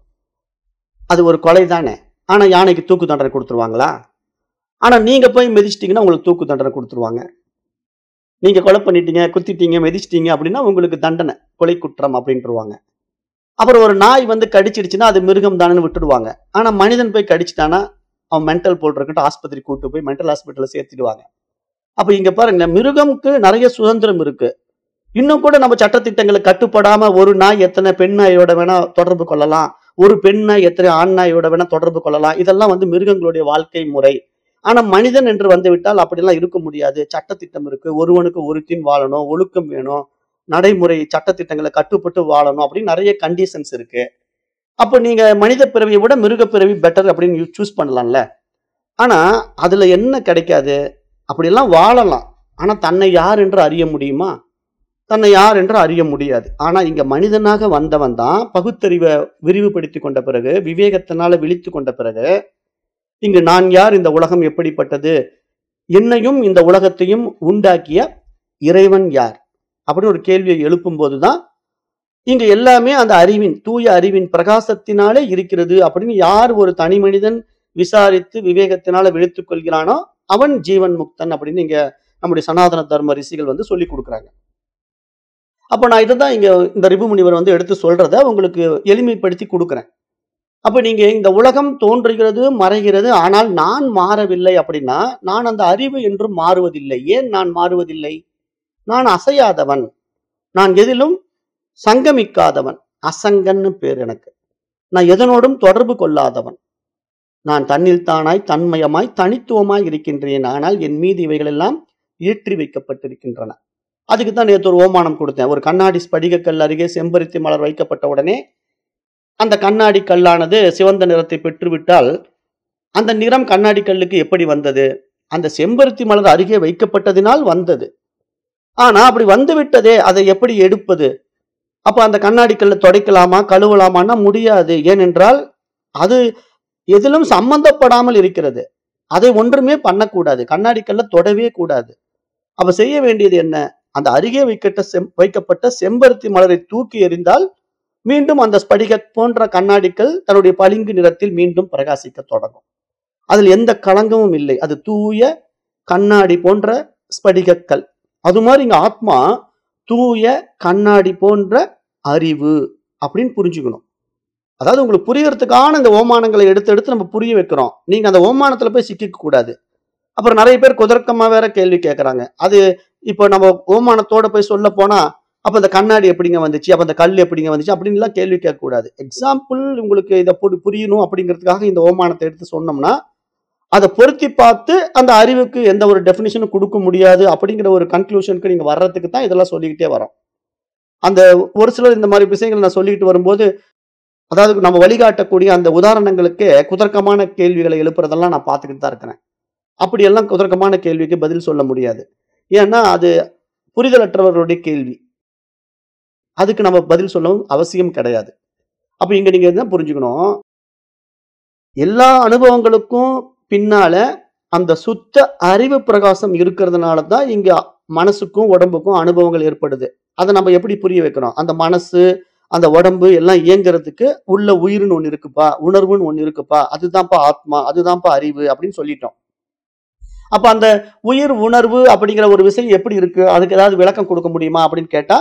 அது ஒரு கொலை தானே ஆனா யானைக்கு தூக்கு தண்டனை கொடுத்துருவாங்களா ஆனா நீங்க போய் மிதிச்சிட்டீங்கன்னா உங்களுக்கு தூக்கு தண்டனை கொடுத்துருவாங்க நீங்க கொலை பண்ணிட்டீங்க குத்திட்டீங்க மிதிச்சிட்டீங்க அப்படின்னா உங்களுக்கு தண்டனை கொலை குற்றம் அப்படின்ட்டுருவாங்க அப்புறம் ஒரு நாய் வந்து கடிச்சிடுச்சுன்னா அது மிருகம் தானேன்னு விட்டுடுவாங்க ஆனா மனிதன் போய் கடிச்சிட்டானா அவன் மென்டல் போல்றக்கிட்ட ஆஸ்பத்திரி கூட்டு போய் மென்டல் ஹாஸ்பிட்டல்ல சேர்த்துடுவாங்க அப்ப இங்க பாருங்க மிருகம்க்கு நிறைய சுதந்திரம் இருக்கு இன்னும் கூட நம்ம சட்டத்திட்டங்களுக்கு கட்டுப்படாம ஒரு நாய் எத்தனை பெண் நாயோட வேணா தொடர்பு கொள்ளலாம் ஒரு பெண் நாய் எத்தனை ஆண் நாயோட வேணா தொடர்பு கொள்ளலாம் இதெல்லாம் வந்து மிருகங்களுடைய வாழ்க்கை முறை ஆனா மனிதன் என்று வந்து விட்டால் அப்படிலாம் இருக்க முடியாது சட்டத்திட்டம் இருக்கு ஒருவனுக்கு ஒருத்தின் வாழணும் ஒழுக்கம் வேணும் நடைமுறை சட்டத்திட்டங்களை கட்டுப்பட்டு வாழணும் அப்படின்னு நிறைய கண்டிஷன்ஸ் இருக்கு அப்போ நீங்க மனித பிறவியை விட மிருக பிறவி பெட்டர் அப்படின்னு சூஸ் பண்ணலாம்ல ஆனா அதுல என்ன கிடைக்காது அப்படியெல்லாம் வாழலாம் ஆனா தன்னை யார் என்று அறிய முடியுமா தன்னை யார் என்று அறிய முடியாது ஆனா இங்க மனிதனாக வந்தவன் தான் பகுத்தறிவை விரிவுபடுத்தி கொண்ட பிறகு விவேகத்தினால விழித்து கொண்ட பிறகு இங்கு நான் யார் இந்த உலகம் எப்படிப்பட்டது என்னையும் இந்த உலகத்தையும் உண்டாக்கிய இறைவன் யார் அப்படின்னு ஒரு கேள்வியை எழுப்பும் போதுதான் இங்க எல்லாமே அந்த அறிவின் தூய அறிவின் பிரகாசத்தினாலே இருக்கிறது அப்படின்னு யார் ஒரு தனி மனிதன் விசாரித்து விவேகத்தினால விழித்துக் கொள்கிறானோ அவன் ஜீவன் முக்தன் அப்படின்னு இங்க நம்முடைய சனாதன தர்ம ரிஷிகள் வந்து சொல்லி கொடுக்குறாங்க அப்ப நான் இதை தான் இங்க இந்த ரிபு முனிவர் வந்து எடுத்து சொல்றத உங்களுக்கு எளிமைப்படுத்தி கொடுக்குறேன் அப்ப நீங்க இந்த உலகம் தோன்றுகிறது மறைகிறது ஆனால் நான் மாறவில்லை அப்படின்னா நான் அந்த அறிவு என்றும் மாறுவதில்லை ஏன் நான் மாறுவதில்லை நான் அசையாதவன் நான் எதிலும் சங்கமிக்காதவன் அசங்கன்னு பேர் எனக்கு நான் எதனோடும் தொடர்பு கொள்ளாதவன் நான் தன்னில் தானாய் தன்மயமாய் தனித்துவமாய் இருக்கின்றேன் ஆனால் என் மீது இவைகளெல்லாம் ஏற்றி வைக்கப்பட்டிருக்கின்றன அதுக்கு தான் நேற்று ஒரு ஓமானம் கொடுத்தேன் ஒரு கண்ணாடி ஸ்படிகக்கல் அருகே செம்பருத்தி மலர் வைக்கப்பட்ட உடனே அந்த கண்ணாடி கல்லானது சிவந்த நிறத்தை பெற்றுவிட்டால் அந்த நிறம் கண்ணாடி கல்லுக்கு எப்படி வந்தது அந்த செம்பருத்தி மலர் அருகே வைக்கப்பட்டதினால் வந்தது ஆனா அப்படி வந்து விட்டதே அதை எப்படி எடுப்பது அப்ப அந்த கண்ணாடி கல்லை துடைக்கலாமா கழுவலாமான்னா முடியாது ஏனென்றால் அது எதிலும் சம்பந்தப்படாமல் இருக்கிறது அதை ஒன்றுமே பண்ணக்கூடாது கண்ணாடி கல்லை தொடவே கூடாது அப்ப செய்ய வேண்டியது என்ன அந்த அருகே வைக்கப்பட்ட செம் வைக்கப்பட்ட செம்பருத்தி மலரை தூக்கி எறிந்தால் மீண்டும் அந்த ஸ்படிக போன்ற கண்ணாடிகள் தன்னுடைய பளிங்கு நிறத்தில் மீண்டும் பிரகாசிக்க தொடங்கும் அதில் எந்த களங்கமும் இல்லை அது தூய கண்ணாடி போன்ற ஸ்படிகக்கல் அது மாதிரி இங்க ஆத்மா தூய கண்ணாடி போன்ற அறிவு அப்படின்னு புரிஞ்சுக்கணும் அதாவது உங்களுக்கு புரியறதுக்கான இந்த ஓமானங்களை எடுத்து எடுத்து நம்ம புரிய வைக்கிறோம் நீங்க அந்த ஓமானத்துல போய் சிக்கிக்க கூடாது அப்புறம் நிறைய பேர் குதர்க்கமா வேற கேள்வி கேட்கறாங்க அது இப்போ நம்ம ஓமானத்தோட போய் சொல்ல போனா அப்ப இந்த கண்ணாடி எப்படிங்க வந்துச்சு அப்ப அந்த கல் எப்படிங்க வந்துச்சு அப்படின்லாம் கேள்வி கேட்க கூடாது எக்ஸாம்பிள் உங்களுக்கு இதை புரி- புரியணும் அப்படிங்கிறதுக்காக இந்த ஓமானத்தை எடுத்து சொன்னோம்னா அதை பொருத்தி பார்த்து அந்த அறிவுக்கு எந்த ஒரு டெஃபினிஷனும் கொடுக்க முடியாது அப்படிங்கிற ஒரு கன்க்ளூஷனுக்கு நீங்க வர்றதுக்கு தான் இதெல்லாம் சொல்லிக்கிட்டே வரோம் அந்த ஒரு சிலர் இந்த மாதிரி விஷயங்களை நான் சொல்லிக்கிட்டு வரும்போது அதாவது நம்ம வழிகாட்டக்கூடிய அந்த உதாரணங்களுக்கு குதர்க்கமான கேள்விகளை எழுப்புறதெல்லாம் நான் பார்த்துக்கிட்டு தான் இருக்கிறேன் அப்படியெல்லாம் குதர்க்கமான கேள்விக்கு பதில் சொல்ல முடியாது ஏன்னா அது புரிதலற்றவர்களுடைய கேள்வி அதுக்கு நம்ம பதில் சொல்லவும் அவசியம் கிடையாது அப்ப இங்க நீங்க என்ன புரிஞ்சுக்கணும் எல்லா அனுபவங்களுக்கும் பின்னால அந்த சுத்த அறிவு பிரகாசம் இருக்கிறதுனால தான் இங்க மனசுக்கும் உடம்புக்கும் அனுபவங்கள் ஏற்படுது அதை நம்ம எப்படி புரிய வைக்கிறோம் அந்த மனசு அந்த உடம்பு எல்லாம் இயங்குறதுக்கு உள்ள உயிர்னு ஒண்ணு இருக்குப்பா உணர்வுன்னு ஒண்ணு இருக்குப்பா அதுதான்ப்பா ஆத்மா அதுதான்ப்பா அறிவு அப்படின்னு சொல்லிட்டோம் அப்ப அந்த உயிர் உணர்வு அப்படிங்கிற ஒரு விஷயம் எப்படி இருக்கு அதுக்கு ஏதாவது விளக்கம் கொடுக்க முடியுமா அப்படின்னு கேட்டா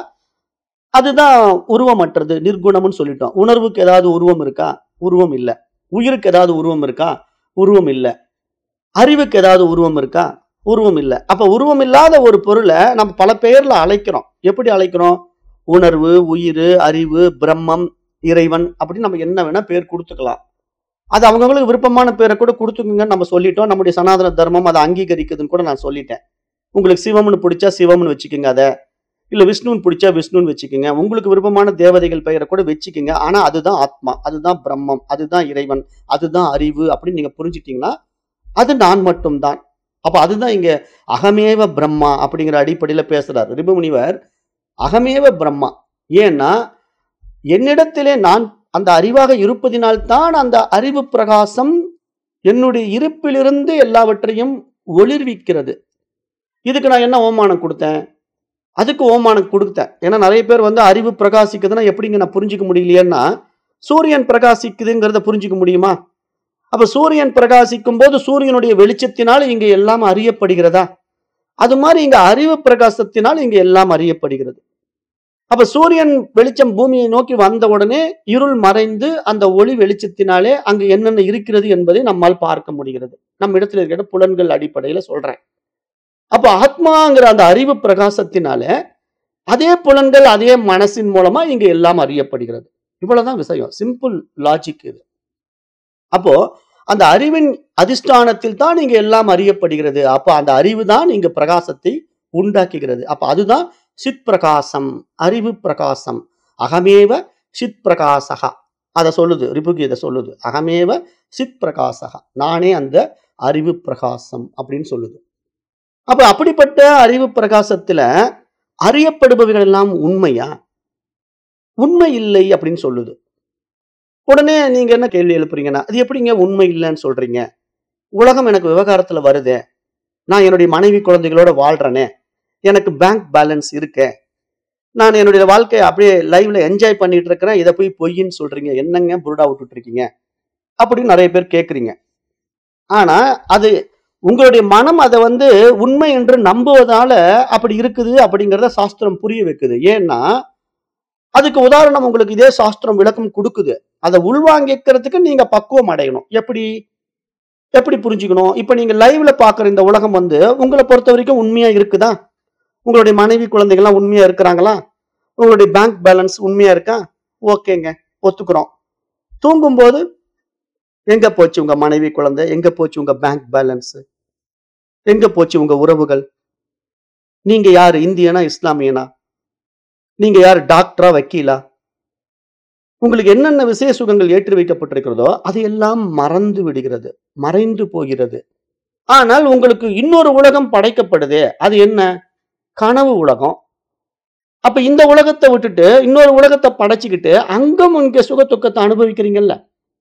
அதுதான் உருவமற்றது நிர்குணம்னு சொல்லிட்டோம் உணர்வுக்கு ஏதாவது உருவம் இருக்கா உருவம் இல்ல உயிருக்கு ஏதாவது உருவம் இருக்கா உருவம் இல்ல அறிவுக்கு ஏதாவது உருவம் இருக்கா உருவம் இல்ல அப்ப உருவம் இல்லாத ஒரு பொருளை நம்ம பல பெயர்ல அழைக்கிறோம் எப்படி அழைக்கிறோம் உணர்வு உயிர் அறிவு பிரம்மம் இறைவன் அப்படின்னு நம்ம என்ன வேணா பேர் கொடுத்துக்கலாம் அது அவங்கவுங்களுக்கு விருப்பமான பேரை கூட கொடுத்துக்குங்கன்னு நம்ம சொல்லிட்டோம் நம்முடைய சனாதன தர்மம் அதை அங்கீகரிக்குதுன்னு கூட நான் சொல்லிட்டேன் உங்களுக்கு சிவம்னு பிடிச்சா சிவம்னு வச்சுக்கோங்க அதை இல்ல விஷ்ணுன்னு பிடிச்சா விஷ்ணுன்னு வச்சுக்கோங்க உங்களுக்கு விருப்பமான தேவதைகள் பெயரை கூட வச்சுக்கோங்க ஆனா அதுதான் ஆத்மா அதுதான் பிரம்மம் அதுதான் இறைவன் அதுதான் அறிவு அப்படின்னு நீங்க புரிஞ்சுட்டீங்கன்னா அது நான் மட்டும்தான் அப்ப அதுதான் இங்க அகமேவ பிரம்மா அப்படிங்கிற அடிப்படையில பேசுறார் ரிபுமுனிவர் அகமேவ பிரம்மா ஏன்னா என்னிடத்திலே நான் அந்த அறிவாக இருப்பதினால்தான் அந்த அறிவு பிரகாசம் என்னுடைய இருப்பிலிருந்து எல்லாவற்றையும் ஒளிர்விக்கிறது இதுக்கு நான் என்ன ஓமானம் கொடுத்தேன் அதுக்கு ஓமானம் கொடுத்தேன் ஏன்னா நிறைய பேர் வந்து அறிவு பிரகாசிக்குதுன்னா எப்படிங்க நான் புரிஞ்சுக்க முடியலையேன்னா சூரியன் பிரகாசிக்குதுங்கிறத புரிஞ்சுக்க முடியுமா அப்ப சூரியன் பிரகாசிக்கும் போது சூரியனுடைய வெளிச்சத்தினால் இங்க எல்லாம் அறியப்படுகிறதா அது மாதிரி இங்க அறிவு பிரகாசத்தினால் இங்க எல்லாம் அறியப்படுகிறது அப்ப சூரியன் வெளிச்சம் பூமியை நோக்கி வந்த உடனே இருள் மறைந்து அந்த ஒளி வெளிச்சத்தினாலே அங்கு என்னென்ன இருக்கிறது என்பதை நம்மால் பார்க்க முடிகிறது நம்ம இடத்துல இருக்கிற புலன்கள் அடிப்படையில சொல்றேன் அப்ப ஆத்மாங்கிற அந்த அறிவு பிரகாசத்தினால அதே புலன்கள் அதே மனசின் மூலமா இங்க எல்லாம் அறியப்படுகிறது இவ்வளவுதான் விஷயம் சிம்பிள் லாஜிக் இது அப்போ அந்த அறிவின் அதிஷ்டானத்தில் தான் இங்க எல்லாம் அறியப்படுகிறது அப்ப அந்த அறிவு தான் இங்க பிரகாசத்தை உண்டாக்குகிறது அப்ப அதுதான் சித் பிரகாசம் அறிவு பிரகாசம் அகமேவ சித் பிரகாசகா அதை சொல்லுது ரிபுகீதை சொல்லுது அகமேவ சித் பிரகாசகா நானே அந்த அறிவு பிரகாசம் அப்படின்னு சொல்லுது அப்ப அப்படிப்பட்ட அறிவு பிரகாசத்துல அறியப்படுபவைகள் எல்லாம் உண்மையா உண்மை இல்லை அப்படின்னு சொல்லுது உடனே நீங்க என்ன கேள்வி எழுப்புறீங்கன்னா அது எப்படிங்க உண்மை இல்லைன்னு சொல்றீங்க உலகம் எனக்கு விவகாரத்துல வருதே நான் என்னுடைய மனைவி குழந்தைகளோட வாழ்றேனே எனக்கு பேங்க் பேலன்ஸ் இருக்கே நான் என்னுடைய வாழ்க்கையை அப்படியே லைவ்ல என்ஜாய் பண்ணிட்டு இருக்கிறேன் இதை போய் பொய்ன்னு சொல்றீங்க என்னங்க புருடா விட்டுட்டு இருக்கீங்க அப்படின்னு நிறைய பேர் கேட்குறீங்க ஆனா அது உங்களுடைய மனம் அதை வந்து உண்மை என்று நம்புவதால அப்படி இருக்குது அப்படிங்கிறத சாஸ்திரம் புரிய வைக்குது ஏன்னா அதுக்கு உதாரணம் உங்களுக்கு இதே சாஸ்திரம் விளக்கம் கொடுக்குது அதை உள்வாங்கிக்கிறதுக்கு நீங்க பக்குவம் அடையணும் எப்படி எப்படி புரிஞ்சுக்கணும் இப்ப நீங்க லைவ்ல பாக்குற இந்த உலகம் வந்து உங்களை பொறுத்த வரைக்கும் உண்மையா இருக்குதா உங்களுடைய மனைவி குழந்தைகள்லாம் உண்மையா இருக்கிறாங்களா உங்களுடைய பேங்க் பேலன்ஸ் உண்மையா இருக்கா ஓகேங்க ஒத்துக்கிறோம் தூங்கும்போது எங்க போச்சு உங்க மனைவி குழந்தை எங்க போச்சு உங்க பேங்க் பேலன்ஸ் எங்க போச்சு உங்க உறவுகள் நீங்க யாரு இந்தியனா இஸ்லாமியனா நீங்க யாரு டாக்டரா வக்கீலா உங்களுக்கு என்னென்ன விசேஷ சுகங்கள் ஏற்றி வைக்கப்பட்டிருக்கிறதோ அதையெல்லாம் மறந்து விடுகிறது மறைந்து போகிறது ஆனால் உங்களுக்கு இன்னொரு உலகம் படைக்கப்படுதே அது என்ன கனவு உலகம் அப்ப இந்த உலகத்தை விட்டுட்டு இன்னொரு உலகத்தை படைச்சுக்கிட்டு அங்கும் இங்க சுக துக்கத்தை அனுபவிக்கிறீங்கல்ல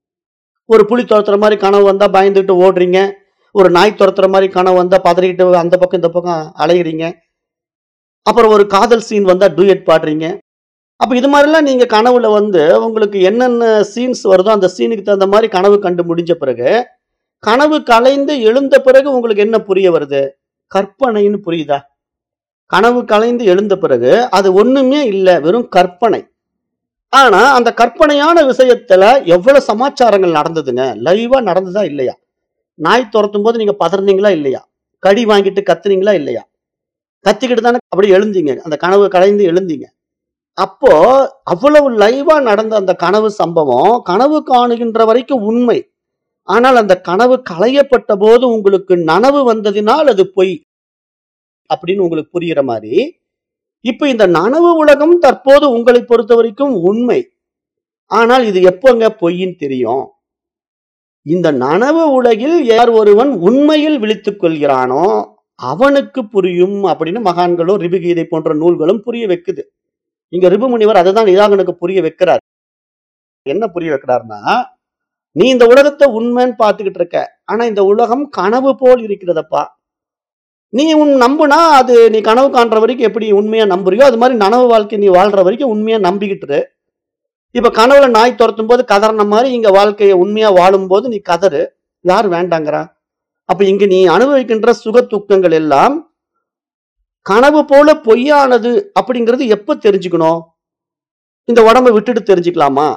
ஒரு புலி துரத்துற மாதிரி கனவு வந்தா பயந்துட்டு ஓடுறீங்க ஒரு நாய் துரத்துற மாதிரி கனவு வந்தா பதறிக்கிட்டு அந்த பக்கம் இந்த பக்கம் அலைகிறீங்க அப்புறம் ஒரு காதல் சீன் வந்தா டூயட் பாடுறீங்க அப்ப இது மாதிரிலாம் நீங்க கனவுல வந்து உங்களுக்கு என்னென்ன சீன்ஸ் வருதோ அந்த சீனுக்கு தகுந்த மாதிரி கனவு கண்டு முடிஞ்ச பிறகு கனவு கலைந்து எழுந்த பிறகு உங்களுக்கு என்ன புரிய வருது கற்பனைன்னு புரியுதா கனவு கலைந்து எழுந்த பிறகு அது ஒண்ணுமே இல்லை வெறும் கற்பனை ஆனா அந்த கற்பனையான விஷயத்துல எவ்வளவு சமாச்சாரங்கள் நடந்ததுங்க லைவா நடந்ததா இல்லையா நாய் துரத்தும் போது நீங்க பதறினீங்களா இல்லையா கடி வாங்கிட்டு கத்துனீங்களா இல்லையா கத்திக்கிட்டு தானே அப்படி எழுந்தீங்க அந்த கனவு கலைந்து எழுந்தீங்க அப்போ அவ்வளவு லைவா நடந்த அந்த கனவு சம்பவம் கனவு காணுகின்ற வரைக்கும் உண்மை ஆனால் அந்த கனவு களையப்பட்ட போது உங்களுக்கு நனவு வந்ததினால் அது பொய் அப்படின்னு உங்களுக்கு புரியுற மாதிரி இப்ப இந்த நனவு உலகம் தற்போது உங்களை பொறுத்த வரைக்கும் உண்மை ஆனால் இது எப்போங்க பொய்ன்னு தெரியும் இந்த நனவு உலகில் யார் ஒருவன் உண்மையில் விழித்துக் கொள்கிறானோ அவனுக்கு புரியும் அப்படின்னு மகான்களும் ரிபுகீதை போன்ற நூல்களும் புரிய வைக்குது இங்க ரிபு முனிவர் அதை தான் நிதாகனுக்கு புரிய வைக்கிறார் என்ன புரிய வைக்கிறார்னா நீ இந்த உலகத்தை உண்மைன்னு பார்த்துக்கிட்டு இருக்க ஆனா இந்த உலகம் கனவு போல் இருக்கிறதப்பா நீ உன் நம்புனா அது நீ கனவு காண்ற வரைக்கும் எப்படி உண்மையா நம்புறியோ அது மாதிரி நனவு வாழ்க்கை நீ வாழ்ற வரைக்கும் உண்மையா நம்பிக்கிட்டு இரு. இப்ப கனவுல நாய் துரத்தும் போது கதறின மாதிரி இங்க வாழ்க்கையை உண்மையா வாழும் போது நீ கதறு யார் வேண்டாங்கிறா அப்ப இங்க நீ அனுபவிக்கின்ற சுக துக்கங்கள் எல்லாம் கனவு போல பொய்யானது அப்படிங்கிறது எப்ப தெரிஞ்சுக்கணும் இந்த உடம்பை விட்டுட்டு தெரிஞ்சுக்கலாமா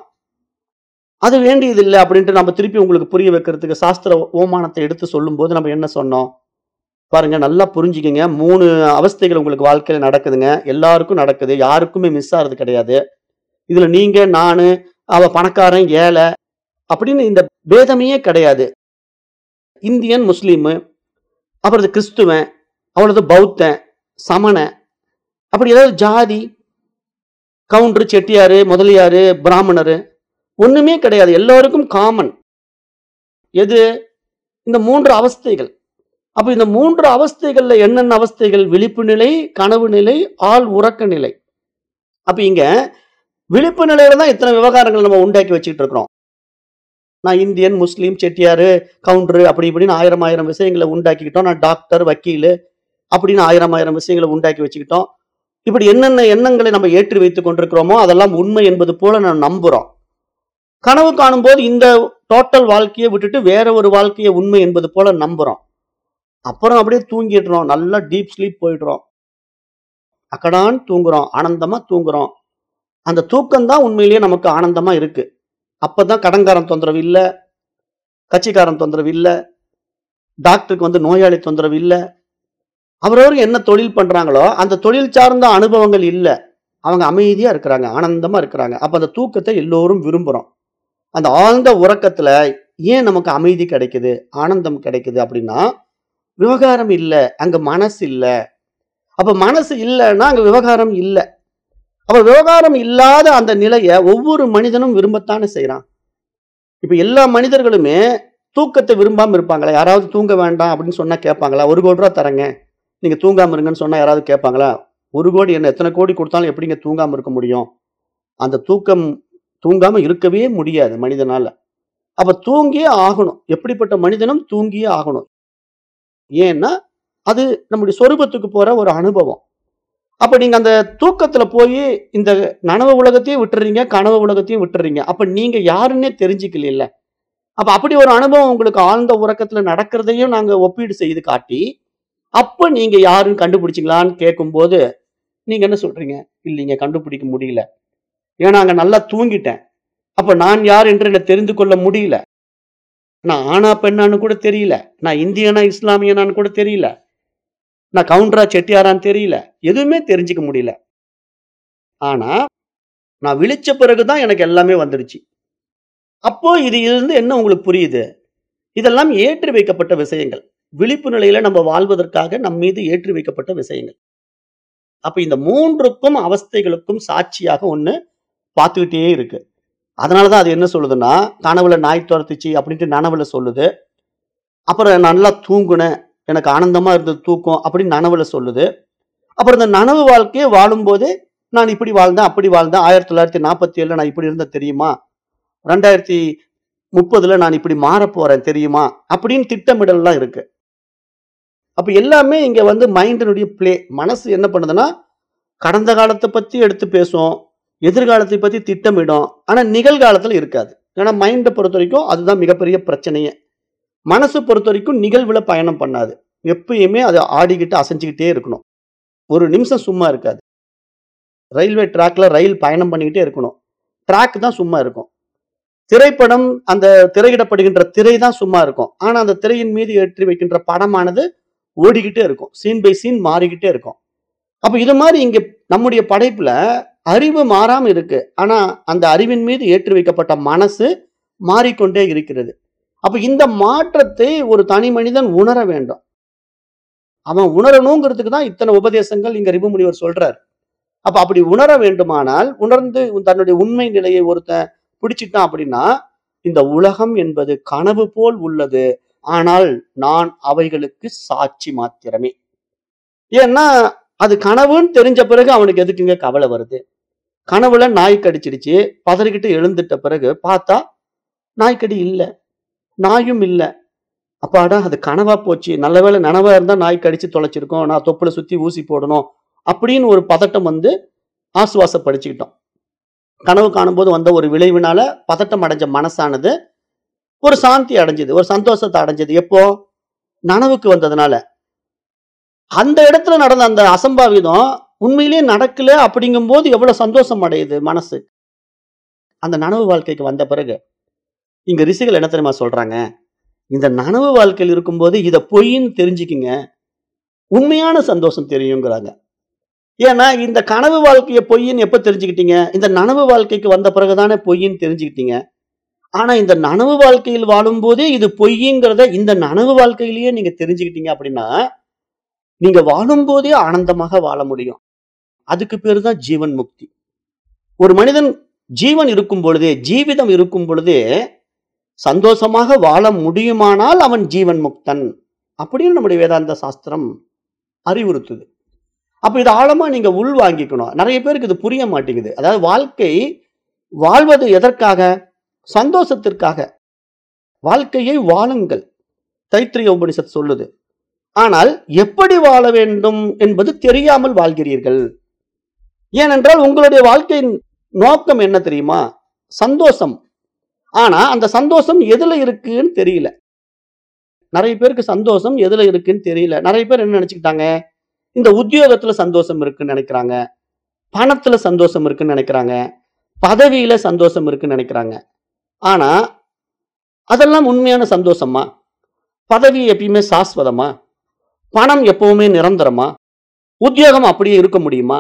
அது வேண்டியது இல்லை அப்படின்ட்டு நம்ம திருப்பி உங்களுக்கு புரிய வைக்கிறதுக்கு சாஸ்திர ஓமானத்தை எடுத்து சொல்லும்போது நம்ம என்ன சொன்னோம் பாருங்க நல்லா புரிஞ்சுக்கங்க மூணு அவஸ்தைகள் உங்களுக்கு வாழ்க்கையில நடக்குதுங்க எல்லாருக்கும் நடக்குது யாருக்குமே மிஸ் ஆறது கிடையாது இதுல நீங்க நானு அவ பணக்காரன் ஏழை அப்படின்னு இந்த பேதமையே கிடையாது இந்தியன் முஸ்லீமு அப்புறம் இது கிறிஸ்துவன் அவ்வளவு பௌத்தன் சமண அப்படி ஏதாவது ஜாதி கவுண்டர் செட்டியாரு முதலியாரு பிராமணரு ஒண்ணுமே கிடையாது எல்லாருக்கும் காமன் எது இந்த மூன்று அவஸ்தைகள் அப்ப இந்த மூன்று அவஸ்தைகள்ல என்னென்ன அவஸ்தைகள் விழிப்பு நிலை கனவு நிலை ஆள் உறக்க நிலை அப்ப இங்க விழிப்பு நிலையில தான் இத்தனை விவகாரங்கள் நம்ம உண்டாக்கி வச்சுக்கிட்டு இருக்கிறோம் நான் இந்தியன் முஸ்லீம் செட்டியாரு கவுண்டரு அப்படி இப்படின்னு ஆயிரம் ஆயிரம் விஷயங்களை உண்டாக்கிக்கிட்டோம் நான் டாக்டர் வக்கீல் அப்படின்னு ஆயிரம் ஆயிரம் விஷயங்களை உண்டாக்கி வச்சுக்கிட்டோம் இப்படி என்னென்ன எண்ணங்களை நம்ம ஏற்றி வைத்துக் கொண்டிருக்கிறோமோ அதெல்லாம் உண்மை என்பது போல நான் நம்புறோம் கனவு காணும்போது இந்த டோட்டல் வாழ்க்கையை விட்டுட்டு வேற ஒரு வாழ்க்கையை உண்மை என்பது போல நம்புறோம் அப்புறம் அப்படியே தூங்கிடுறோம் நல்லா டீப் ஸ்லீப் போயிடுறோம் அக்கடான் தூங்குறோம் ஆனந்தமா தூங்குறோம் அந்த தூக்கம் தான் உண்மையிலேயே நமக்கு ஆனந்தமா இருக்கு அப்பதான் கடன்காரன் தொந்தரவு இல்ல கட்சிக்காரன் தொந்தரவு இல்ல டாக்டருக்கு வந்து நோயாளி தொந்தரவு இல்ல அவரவர் என்ன தொழில் பண்றாங்களோ அந்த தொழில் சார்ந்த அனுபவங்கள் இல்ல அவங்க அமைதியா இருக்கிறாங்க ஆனந்தமா இருக்கிறாங்க அப்ப அந்த தூக்கத்தை எல்லோரும் விரும்புறோம் அந்த ஆழ்ந்த உறக்கத்துல ஏன் நமக்கு அமைதி கிடைக்குது ஆனந்தம் கிடைக்குது அப்படின்னா விவகாரம் இல்ல அங்க மனசு இல்ல அப்ப மனசு இல்லைன்னா அங்க விவகாரம் இல்ல அப்ப விவகாரம் இல்லாத அந்த நிலைய ஒவ்வொரு மனிதனும் விரும்பத்தானே செய்றான் இப்ப எல்லா மனிதர்களுமே தூக்கத்தை விரும்பாம இருப்பாங்களா யாராவது தூங்க வேண்டாம் அப்படின்னு சொன்னா கேட்பாங்களா ஒரு கோடி ரூபா தரங்க நீங்க தூங்காம இருங்கன்னு சொன்னா யாராவது கேட்பாங்களா ஒரு கோடி என்ன எத்தனை கோடி கொடுத்தாலும் எப்படிங்க தூங்காம இருக்க முடியும் அந்த தூக்கம் தூங்காம இருக்கவே முடியாது மனிதனால அப்ப தூங்கியே ஆகணும் எப்படிப்பட்ட மனிதனும் தூங்கியே ஆகணும் ஏன்னா அது நம்முடைய சொரூபத்துக்கு போற ஒரு அனுபவம் அப்ப நீங்க அந்த தூக்கத்துல போய் இந்த நனவு உலகத்தையும் விட்டுறீங்க கனவு உலகத்தையும் விட்டுறீங்க அப்ப நீங்க யாருன்னே தெரிஞ்சுக்கல அப்ப அப்படி ஒரு அனுபவம் உங்களுக்கு ஆழ்ந்த உறக்கத்துல நடக்கிறதையும் நாங்க ஒப்பீடு செய்து காட்டி அப்ப நீங்க யாருன்னு கண்டுபிடிச்சிங்களான்னு கேட்கும்போது நீங்க என்ன சொல்றீங்க இல்லைங்க கண்டுபிடிக்க முடியல ஏன்னா அங்க நல்லா தூங்கிட்டேன் அப்ப நான் யார் என்று என்ன தெரிந்து கொள்ள முடியல நான் ஆணா பெண்ணான்னு கூட தெரியல நான் இந்தியனா இஸ்லாமியனான்னு கூட தெரியல நான் கவுண்டரா செட்டியாரான்னு தெரியல எதுவுமே தெரிஞ்சுக்க முடியல ஆனா நான் விழிச்ச பிறகுதான் எனக்கு எல்லாமே வந்துடுச்சு அப்போ இது இருந்து என்ன உங்களுக்கு புரியுது இதெல்லாம் ஏற்றி வைக்கப்பட்ட விஷயங்கள் விழிப்பு நிலையில நம்ம வாழ்வதற்காக நம் மீது ஏற்றி வைக்கப்பட்ட விஷயங்கள் அப்ப இந்த மூன்றுக்கும் அவஸ்தைகளுக்கும் சாட்சியாக ஒண்ணு பார்த்துக்கிட்டே இருக்கு அதனாலதான் அது என்ன சொல்லுதுன்னா கனவுல நாய் துரத்துச்சு அப்படின்ட்டு நனவுல சொல்லுது அப்புறம் நான் நல்லா தூங்குனேன் எனக்கு ஆனந்தமா இருந்தது தூக்கம் அப்படின்னு நனவுல சொல்லுது அப்புறம் இந்த நனவு வாழ்க்கையை வாழும்போது நான் இப்படி வாழ்ந்தேன் அப்படி வாழ்ந்தேன் ஆயிரத்தி தொள்ளாயிரத்தி நாற்பத்தி ஏழுல நான் இப்படி இருந்தேன் தெரியுமா ரெண்டாயிரத்தி முப்பதுல நான் இப்படி மாறப் போறேன் தெரியுமா அப்படின்னு திட்டமிடல்லாம் இருக்கு அப்ப எல்லாமே இங்க வந்து மைண்டினுடைய பிளே மனசு என்ன பண்ணுதுன்னா கடந்த காலத்தை பத்தி எடுத்து பேசும் எதிர்காலத்தை பத்தி திட்டமிடும் ஆனா நிகழ்காலத்துல இருக்காது ஏன்னா மைண்டை பொறுத்த வரைக்கும் அதுதான் மிகப்பெரிய பிரச்சனையே மனசு பொறுத்த வரைக்கும் நிகழ்வுல பயணம் பண்ணாது எப்பயுமே அது ஆடிக்கிட்டு அசைஞ்சுக்கிட்டே இருக்கணும் ஒரு நிமிஷம் சும்மா இருக்காது ரயில்வே ட்ராக்ல ரயில் பயணம் பண்ணிக்கிட்டே இருக்கணும் ட்ராக் தான் சும்மா இருக்கும் திரைப்படம் அந்த திரையிடப்படுகின்ற திரை தான் சும்மா இருக்கும் ஆனா அந்த திரையின் மீது ஏற்றி வைக்கின்ற படமானது ஓடிக்கிட்டே இருக்கும் சீன் பை சீன் மாறிக்கிட்டே இருக்கும் அப்ப இது மாதிரி இங்க நம்முடைய படைப்புல அறிவு மாறாம இருக்கு ஆனா அந்த அறிவின் மீது ஏற்றி வைக்கப்பட்ட மனசு மாறிக்கொண்டே இருக்கிறது அப்ப இந்த மாற்றத்தை ஒரு தனி மனிதன் உணர வேண்டும் அவன் உணரணுங்கிறதுக்கு தான் இத்தனை உபதேசங்கள் இங்க ரிபு முனிவர் சொல்றார் அப்ப அப்படி உணர வேண்டுமானால் உணர்ந்து தன்னுடைய உண்மை நிலையை ஒருத்தன் பிடிச்சிட்டான் அப்படின்னா இந்த உலகம் என்பது கனவு போல் உள்ளது ஆனால் நான் அவைகளுக்கு சாட்சி மாத்திரமே ஏன்னா அது கனவுன்னு தெரிஞ்ச பிறகு அவனுக்கு எதுக்குங்க கவலை வருது கனவுல நாய் கடிச்சிடுச்சு பதறிக்கிட்டு எழுந்துட்ட பிறகு பார்த்தா நாய்க்கடி இல்ல நாயும் இல்ல அப்பாடா அது கனவா போச்சு நல்லவேளை நனவா இருந்தா நாய் கடிச்சு தொலைச்சிருக்கோம் நான் தொப்புல சுத்தி ஊசி போடணும் அப்படின்னு ஒரு பதட்டம் வந்து ஆசுவாசப்படுத்திக்கிட்டோம் கனவு காணும்போது வந்த ஒரு விளைவினால பதட்டம் அடைஞ்ச மனசானது ஒரு சாந்தி அடைஞ்சது ஒரு சந்தோஷத்தை அடைஞ்சது எப்போ நனவுக்கு வந்ததுனால அந்த இடத்துல நடந்த அந்த அசம்பாவிதம் உண்மையிலேயே நடக்கல அப்படிங்கும்போது எவ்வளவு சந்தோஷம் அடையுது மனசு அந்த நனவு வாழ்க்கைக்கு வந்த பிறகு இங்க ரிஷிகள் என்ன தெரியுமா சொல்றாங்க இந்த நனவு வாழ்க்கையில் இருக்கும்போது இத பொய்ன்னு தெரிஞ்சுக்கிங்க உண்மையான சந்தோஷம் தெரியுங்கிறாங்க ஏன்னா இந்த கனவு வாழ்க்கையை பொய்ன்னு எப்ப தெரிஞ்சுக்கிட்டீங்க இந்த நனவு வாழ்க்கைக்கு வந்த பிறகுதானே பொய்ன்னு தெரிஞ்சுக்கிட்டீங்க ஆனா இந்த நனவு வாழ்க்கையில் வாழும்போதே இது பொய்ங்கிறத இந்த நனவு வாழ்க்கையிலேயே நீங்க தெரிஞ்சுக்கிட்டீங்க அப்படின்னா நீங்க வாழும்போதே ஆனந்தமாக வாழ முடியும் அதுக்கு பேரு தான் ஜீவன் முக்தி ஒரு மனிதன் ஜீவன் இருக்கும் பொழுதே ஜீவிதம் இருக்கும் பொழுதே சந்தோஷமாக வாழ முடியுமானால் அவன் ஜீவன் முக்தன் அப்படின்னு நம்முடைய வேதாந்த சாஸ்திரம் அறிவுறுத்துது அப்ப இது ஆழமா நீங்க உள் வாங்கிக்கணும் நிறைய பேருக்கு இது புரிய மாட்டேங்குது அதாவது வாழ்க்கை வாழ்வது எதற்காக சந்தோஷத்திற்காக வாழ்க்கையை வாழுங்கள் தைத்திரிய உபனிஷத் சொல்லுது ஆனால் எப்படி வாழ வேண்டும் என்பது தெரியாமல் வாழ்கிறீர்கள் ஏனென்றால் உங்களுடைய வாழ்க்கையின் நோக்கம் என்ன தெரியுமா சந்தோஷம் ஆனா அந்த சந்தோஷம் எதுல இருக்குன்னு தெரியல நிறைய பேருக்கு சந்தோஷம் எதுல இருக்குன்னு தெரியல நிறைய பேர் என்ன நினைச்சுக்கிட்டாங்க இந்த உத்தியோகத்துல சந்தோஷம் இருக்குன்னு நினைக்கிறாங்க பணத்துல சந்தோஷம் இருக்குன்னு நினைக்கிறாங்க பதவியில சந்தோஷம் இருக்குன்னு நினைக்கிறாங்க ஆனா அதெல்லாம் உண்மையான சந்தோஷமா பதவி எப்பயுமே சாஸ்வதமா பணம் எப்பவுமே நிரந்தரமா உத்தியோகம் அப்படியே இருக்க முடியுமா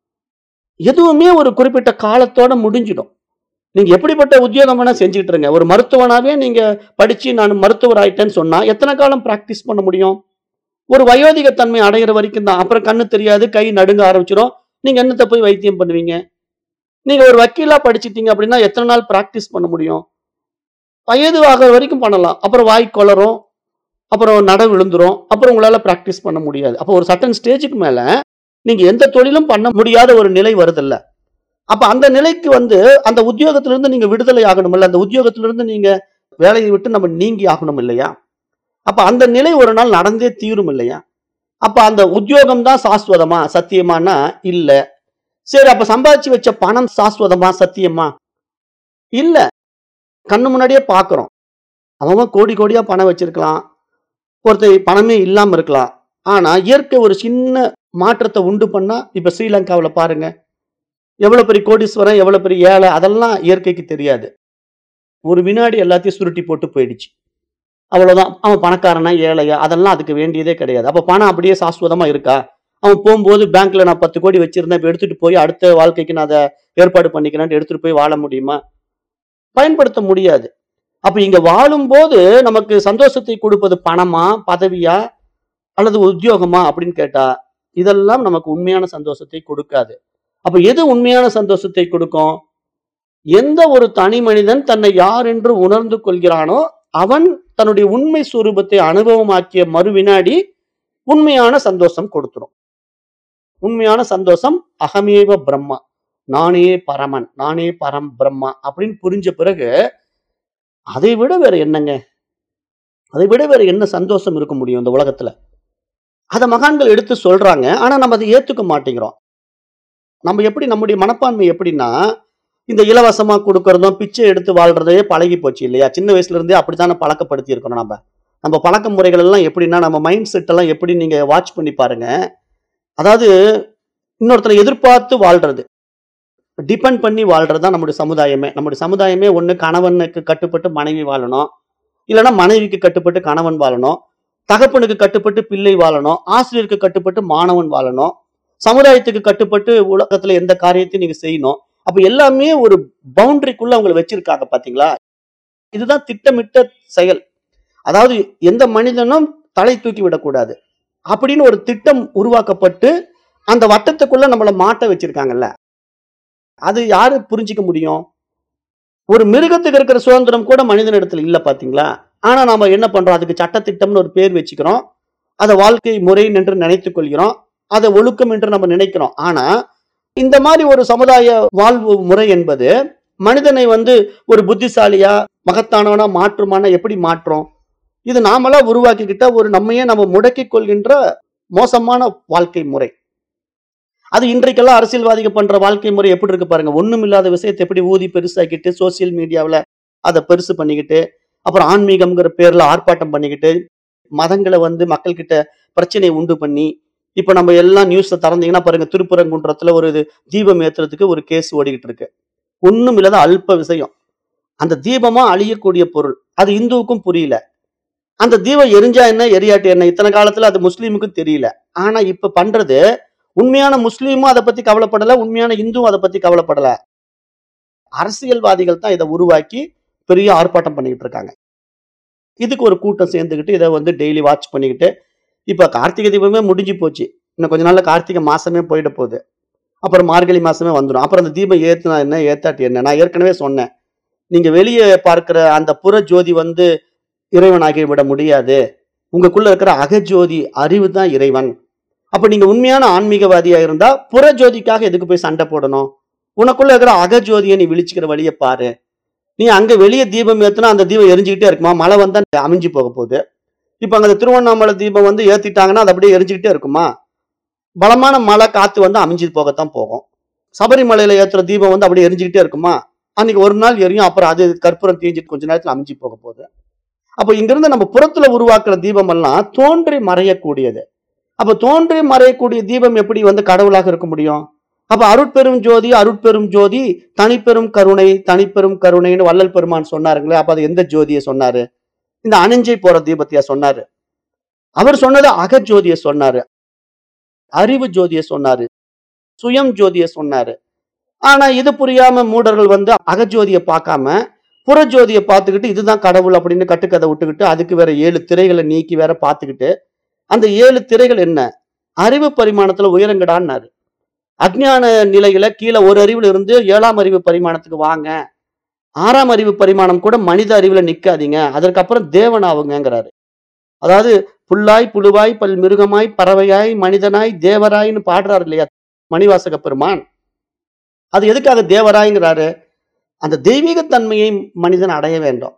எதுவுமே ஒரு குறிப்பிட்ட காலத்தோட முடிஞ்சிடும் நீங்க எப்படிப்பட்ட உத்தியோகம் வேணா செஞ்சுட்டு இருங்க ஒரு மருத்துவனாவே நீங்க படிச்சு நான் மருத்துவர் ஆயிட்டேன்னு சொன்னா எத்தனை காலம் பிராக்டிஸ் பண்ண முடியும் ஒரு வயோதிக தன்மை அடையிற வரைக்கும் தான் அப்புறம் கண்ணு தெரியாது கை நடுங்க ஆரம்பிச்சிடும் நீங்க என்னத்தை போய் வைத்தியம் பண்ணுவீங்க நீங்க ஒரு வக்கீலா படிச்சிட்டீங்க அப்படின்னா எத்தனை நாள் பிராக்டிஸ் பண்ண முடியும் வயது ஆகிற வரைக்கும் பண்ணலாம் அப்புறம் வாய் கொளரும் அப்புறம் நட விழுந்துரும் அப்புறம் உங்களால பிராக்டிஸ் பண்ண முடியாது அப்போ ஒரு சட்டன் ஸ்டேஜுக்கு மேல நீங்க எந்த தொழிலும் பண்ண முடியாத ஒரு நிலை வருதுல்ல அப்ப அந்த நிலைக்கு வந்து அந்த உத்தியோகத்திலிருந்து நீங்க விடுதலை ஆகணும் இல்ல அந்த உத்தியோகத்திலிருந்து நீங்க வேலையை விட்டு நம்ம நீங்கி ஆகணும் இல்லையா அப்ப அந்த நிலை ஒரு நாள் நடந்தே தீரும் இல்லையா அப்ப அந்த உத்தியோகம் தான் சாஸ்வதமா சத்தியமானா இல்ல சரி அப்ப சம்பாதிச்சு வச்ச பணம் சாஸ்வதமா சத்தியமா இல்ல கண்ணு முன்னாடியே பாக்குறோம் அவன் கோடி கோடியா பணம் வச்சிருக்கலாம் ஒருத்தர் பணமே இல்லாம இருக்கலாம் ஆனா இயற்கை ஒரு சின்ன மாற்றத்தை உண்டு பண்ணா இப்ப ஸ்ரீலங்காவுல பாருங்க எவ்வளவு பெரிய கோடீஸ்வரன் எவ்வளவு பெரிய ஏழை அதெல்லாம் இயற்கைக்கு தெரியாது ஒரு வினாடி எல்லாத்தையும் சுருட்டி போட்டு போயிடுச்சு அவ்வளவுதான் அவன் பணக்காரனா ஏழையா அதெல்லாம் அதுக்கு வேண்டியதே கிடையாது அப்ப பணம் அப்படியே சாஸ்வதமா இருக்கா அவன் போகும்போது பேங்க்ல நான் பத்து கோடி வச்சிருந்தேன் இப்ப எடுத்துட்டு போய் அடுத்த வாழ்க்கைக்கு நான் அதை ஏற்பாடு பண்ணிக்கிறேன் எடுத்துட்டு போய் வாழ முடியுமா பயன்படுத்த முடியாது அப்ப இங்க வாழும்போது நமக்கு சந்தோஷத்தை கொடுப்பது பணமா பதவியா அல்லது உத்தியோகமா அப்படின்னு கேட்டா இதெல்லாம் நமக்கு உண்மையான சந்தோஷத்தை கொடுக்காது அப்ப எது உண்மையான சந்தோஷத்தை கொடுக்கும் எந்த ஒரு தனி மனிதன் தன்னை யார் என்று உணர்ந்து கொள்கிறானோ அவன் தன்னுடைய உண்மை சுரூபத்தை அனுபவமாக்கிய மறு வினாடி உண்மையான சந்தோஷம் கொடுத்துரும் உண்மையான சந்தோஷம் அகமேவ பிரம்மா நானே பரமன் நானே பரம் பிரம்மா அப்படின்னு புரிஞ்ச பிறகு அதை விட வேற என்னங்க அதை விட வேற என்ன சந்தோஷம் இருக்க முடியும் இந்த உலகத்துல அதை மகான்கள் எடுத்து சொல்றாங்க ஆனா நம்ம அதை ஏத்துக்க மாட்டேங்கிறோம் நம்ம எப்படி நம்முடைய மனப்பான்மை எப்படின்னா இந்த இலவசமா கொடுக்கறதும் பிச்சை எடுத்து வாழ்றதே பழகி போச்சு இல்லையா சின்ன வயசுல இருந்தே அப்படித்தானே பழக்கப்படுத்தி இருக்கணும் நம்ம நம்ம பழக்க முறைகள் எல்லாம் எப்படின்னா நம்ம மைண்ட் செட் எல்லாம் எப்படி நீங்க வாட்ச் பண்ணி பாருங்க அதாவது இன்னொருத்தரை எதிர்பார்த்து வாழ்றது டிபெண்ட் பண்ணி வாழ்றது தான் நம்முடைய சமுதாயமே நம்முடைய சமுதாயமே ஒண்ணு கணவனுக்கு கட்டுப்பட்டு மனைவி வாழணும் இல்லைன்னா மனைவிக்கு கட்டுப்பட்டு கணவன் வாழணும் தகப்பனுக்கு கட்டுப்பட்டு பிள்ளை வாழணும் ஆசிரியருக்கு கட்டுப்பட்டு மாணவன் வாழணும் சமுதாயத்துக்கு கட்டுப்பட்டு உலகத்துல எந்த காரியத்தையும் நீங்க செய்யணும் அப்ப எல்லாமே ஒரு பவுண்டரிக்குள்ள அவங்களை வச்சிருக்காங்க பாத்தீங்களா இதுதான் திட்டமிட்ட செயல் அதாவது எந்த மனிதனும் தலை தூக்கி விடக்கூடாது அப்படின்னு ஒரு திட்டம் உருவாக்கப்பட்டு அந்த வட்டத்துக்குள்ள நம்மளை மாட்ட வச்சிருக்காங்கல்ல அது யாரு புரிஞ்சுக்க முடியும் ஒரு மிருகத்துக்கு இருக்கிற சுதந்திரம் கூட மனிதனிடத்துல இல்ல பாத்தீங்களா ஆனா நாம என்ன பண்றோம் அதுக்கு சட்டத்திட்டம்னு ஒரு பேர் வச்சுக்கிறோம் அதை வாழ்க்கை முறை என்று நினைத்துக் கொள்கிறோம் அதை ஒழுக்கம் என்று நம்ம நினைக்கிறோம் ஆனா இந்த மாதிரி ஒரு சமுதாய வாழ்வு முறை என்பது மனிதனை வந்து ஒரு புத்திசாலியா மகத்தானவனா மாற்றுமானா எப்படி மாற்றும் இது நாமளா உருவாக்கிக்கிட்ட ஒரு நம்மையே நம்ம முடக்கிக் கொள்கின்ற மோசமான வாழ்க்கை முறை அது இன்றைக்கெல்லாம் அரசியல்வாதிகள் பண்ற வாழ்க்கை முறை எப்படி இருக்கு பாருங்க ஒண்ணும் இல்லாத விஷயத்தை எப்படி ஊதி பெருசாக்கிட்டு சோசியல் மீடியாவுல அதை பெருசு பண்ணிக்கிட்டு அப்புறம் ஆன்மீகம்ங்கிற பேர்ல ஆர்ப்பாட்டம் பண்ணிக்கிட்டு மதங்களை வந்து மக்கள் கிட்ட பிரச்சனையை உண்டு பண்ணி இப்ப நம்ம எல்லாம் நியூஸ்ல திறந்தீங்கன்னா பாருங்க திருப்பரங்குன்றத்துல ஒரு இது தீபம் ஏத்துறதுக்கு ஒரு கேஸ் ஓடிக்கிட்டு இருக்கு ஒண்ணும் இல்லாத அல்ப விஷயம் அந்த தீபமா அழியக்கூடிய பொருள் அது இந்துவுக்கும் புரியல அந்த தீபம் எரிஞ்சா என்ன எரியாட்டி என்ன இத்தனை காலத்துல அது முஸ்லீமுக்கும் தெரியல ஆனா இப்ப பண்றது உண்மையான முஸ்லீமும் அதை பத்தி கவலைப்படல உண்மையான இந்துவும் அதை பத்தி கவலைப்படல அரசியல்வாதிகள் தான் இதை உருவாக்கி பெரிய ஆர்ப்பாட்டம் பண்ணிக்கிட்டு இருக்காங்க இதுக்கு ஒரு கூட்டம் சேர்ந்துக்கிட்டு இதை வந்து டெய்லி வாட்ச் பண்ணிக்கிட்டு இப்ப கார்த்திகை தீபமே முடிஞ்சு போச்சு இன்னும் கொஞ்ச நாள்ல கார்த்திகை மாசமே போயிட போகுது அப்புறம் மார்கழி மாசமே வந்துடும் அப்புறம் அந்த தீபம் ஏத்துனா என்ன ஏத்தாட்டி என்ன நான் ஏற்கனவே சொன்னேன் நீங்க வெளியே பார்க்கிற அந்த புற ஜோதி வந்து இறைவனாகி விட முடியாது உங்களுக்குள்ள இருக்கிற அகஜோதி அறிவு தான் இறைவன் அப்ப நீங்க உண்மையான ஆன்மீகவாதியா இருந்தா புற ஜோதிக்காக எதுக்கு போய் சண்டை போடணும் உனக்குள்ள இருக்கிற அகஜோதியை நீ விழிச்சுக்கிற வழியை பாரு நீ அங்க வெளியே தீபம் ஏத்துனா அந்த தீபம் எரிஞ்சுக்கிட்டே இருக்குமா மழை வந்தா அமைஞ்சு போக போகுது இப்ப அங்க திருவண்ணாமலை தீபம் வந்து ஏத்திட்டாங்கன்னா அது அப்படியே எரிஞ்சுக்கிட்டே இருக்குமா பலமான மழை காத்து வந்து அமைஞ்சு போகத்தான் போகும் சபரிமலையில ஏத்துற தீபம் வந்து அப்படியே எரிஞ்சுக்கிட்டே இருக்குமா அன்னைக்கு ஒரு நாள் எரியும் அப்புறம் அது கற்பூரம் தீஞ்சிட்டு கொஞ்ச நேரத்துல அமைஞ்சு போக போகுது அப்ப இங்கிருந்து நம்ம புறத்துல உருவாக்குற தீபம் எல்லாம் தோன்றி மறையக்கூடியது அப்ப தோன்றி மறையக்கூடிய தீபம் எப்படி வந்து கடவுளாக இருக்க முடியும் அப்ப அருட்பெரும் ஜோதி அருட்பெரும் ஜோதி தனிப்பெரும் கருணை தனிப்பெரும் கருணைன்னு வள்ளல் பெருமான் சொன்னாருங்களே அப்ப அது எந்த ஜோதியை சொன்னாரு இந்த அணிஞ்சை போற தீபத்தையா சொன்னாரு அவர் சொன்னது அகஜோதியை சொன்னாரு அறிவு ஜோதியை சொன்னாரு சுயம் ஜோதியை சொன்னாரு ஆனா இது புரியாம மூடர்கள் வந்து அகஜோதியை பார்க்காம புறஜோதியை பார்த்துக்கிட்டு இதுதான் கடவுள் அப்படின்னு கட்டுக்கதை விட்டுக்கிட்டு அதுக்கு வேற ஏழு திரைகளை நீக்கி வேற பார்த்துக்கிட்டு அந்த ஏழு திரைகள் என்ன அறிவு பரிமாணத்துல உயரங்கடான்னாரு அஜ்ஞான நிலையில கீழே ஒரு அறிவுல இருந்து ஏழாம் அறிவு பரிமாணத்துக்கு வாங்க ஆறாம் அறிவு பரிமாணம் கூட மனித அறிவுல நிக்காதீங்க அதற்கப்புறம் தேவன் ஆகுங்கிறாரு அதாவது புல்லாய் புழுவாய் பல் மிருகமாய் பறவையாய் மனிதனாய் தேவராய்ன்னு பாடுறாரு இல்லையா மணிவாசக பெருமான் அது எதுக்காக தேவராய்ங்கிறாரு அந்த தெய்வீக தன்மையை மனிதன் அடைய வேண்டும்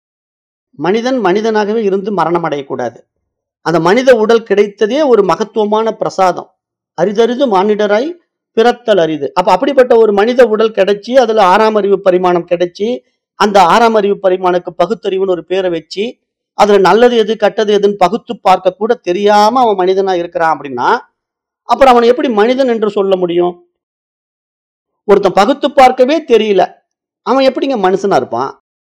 மனிதன் மனிதனாகவே இருந்து மரணம் அடையக்கூடாது அந்த மனித உடல் கிடைத்ததே ஒரு மகத்துவமான பிரசாதம் அரிதறிது மானிடராய் பிறத்தல் அரிது அப்ப அப்படிப்பட்ட ஒரு மனித உடல் கிடைச்சி அதுல ஆறாம் அறிவு பரிமாணம் கிடைச்சி அந்த ஆறாம் அறிவு பரிமாணுக்கு பகுத்தறிவுன்னு ஒரு பேரை வச்சு அதுல நல்லது எது கெட்டது எதுன்னு பகுத்து பார்க்க கூட தெரியாம அவன் மனிதனா இருக்கிறான் அப்படின்னா அப்புறம் அவனை எப்படி மனிதன் என்று சொல்ல முடியும் ஒருத்தன் பகுத்து பார்க்கவே தெரியல அவன் எப்படிங்க மனுஷனா இருப்பான்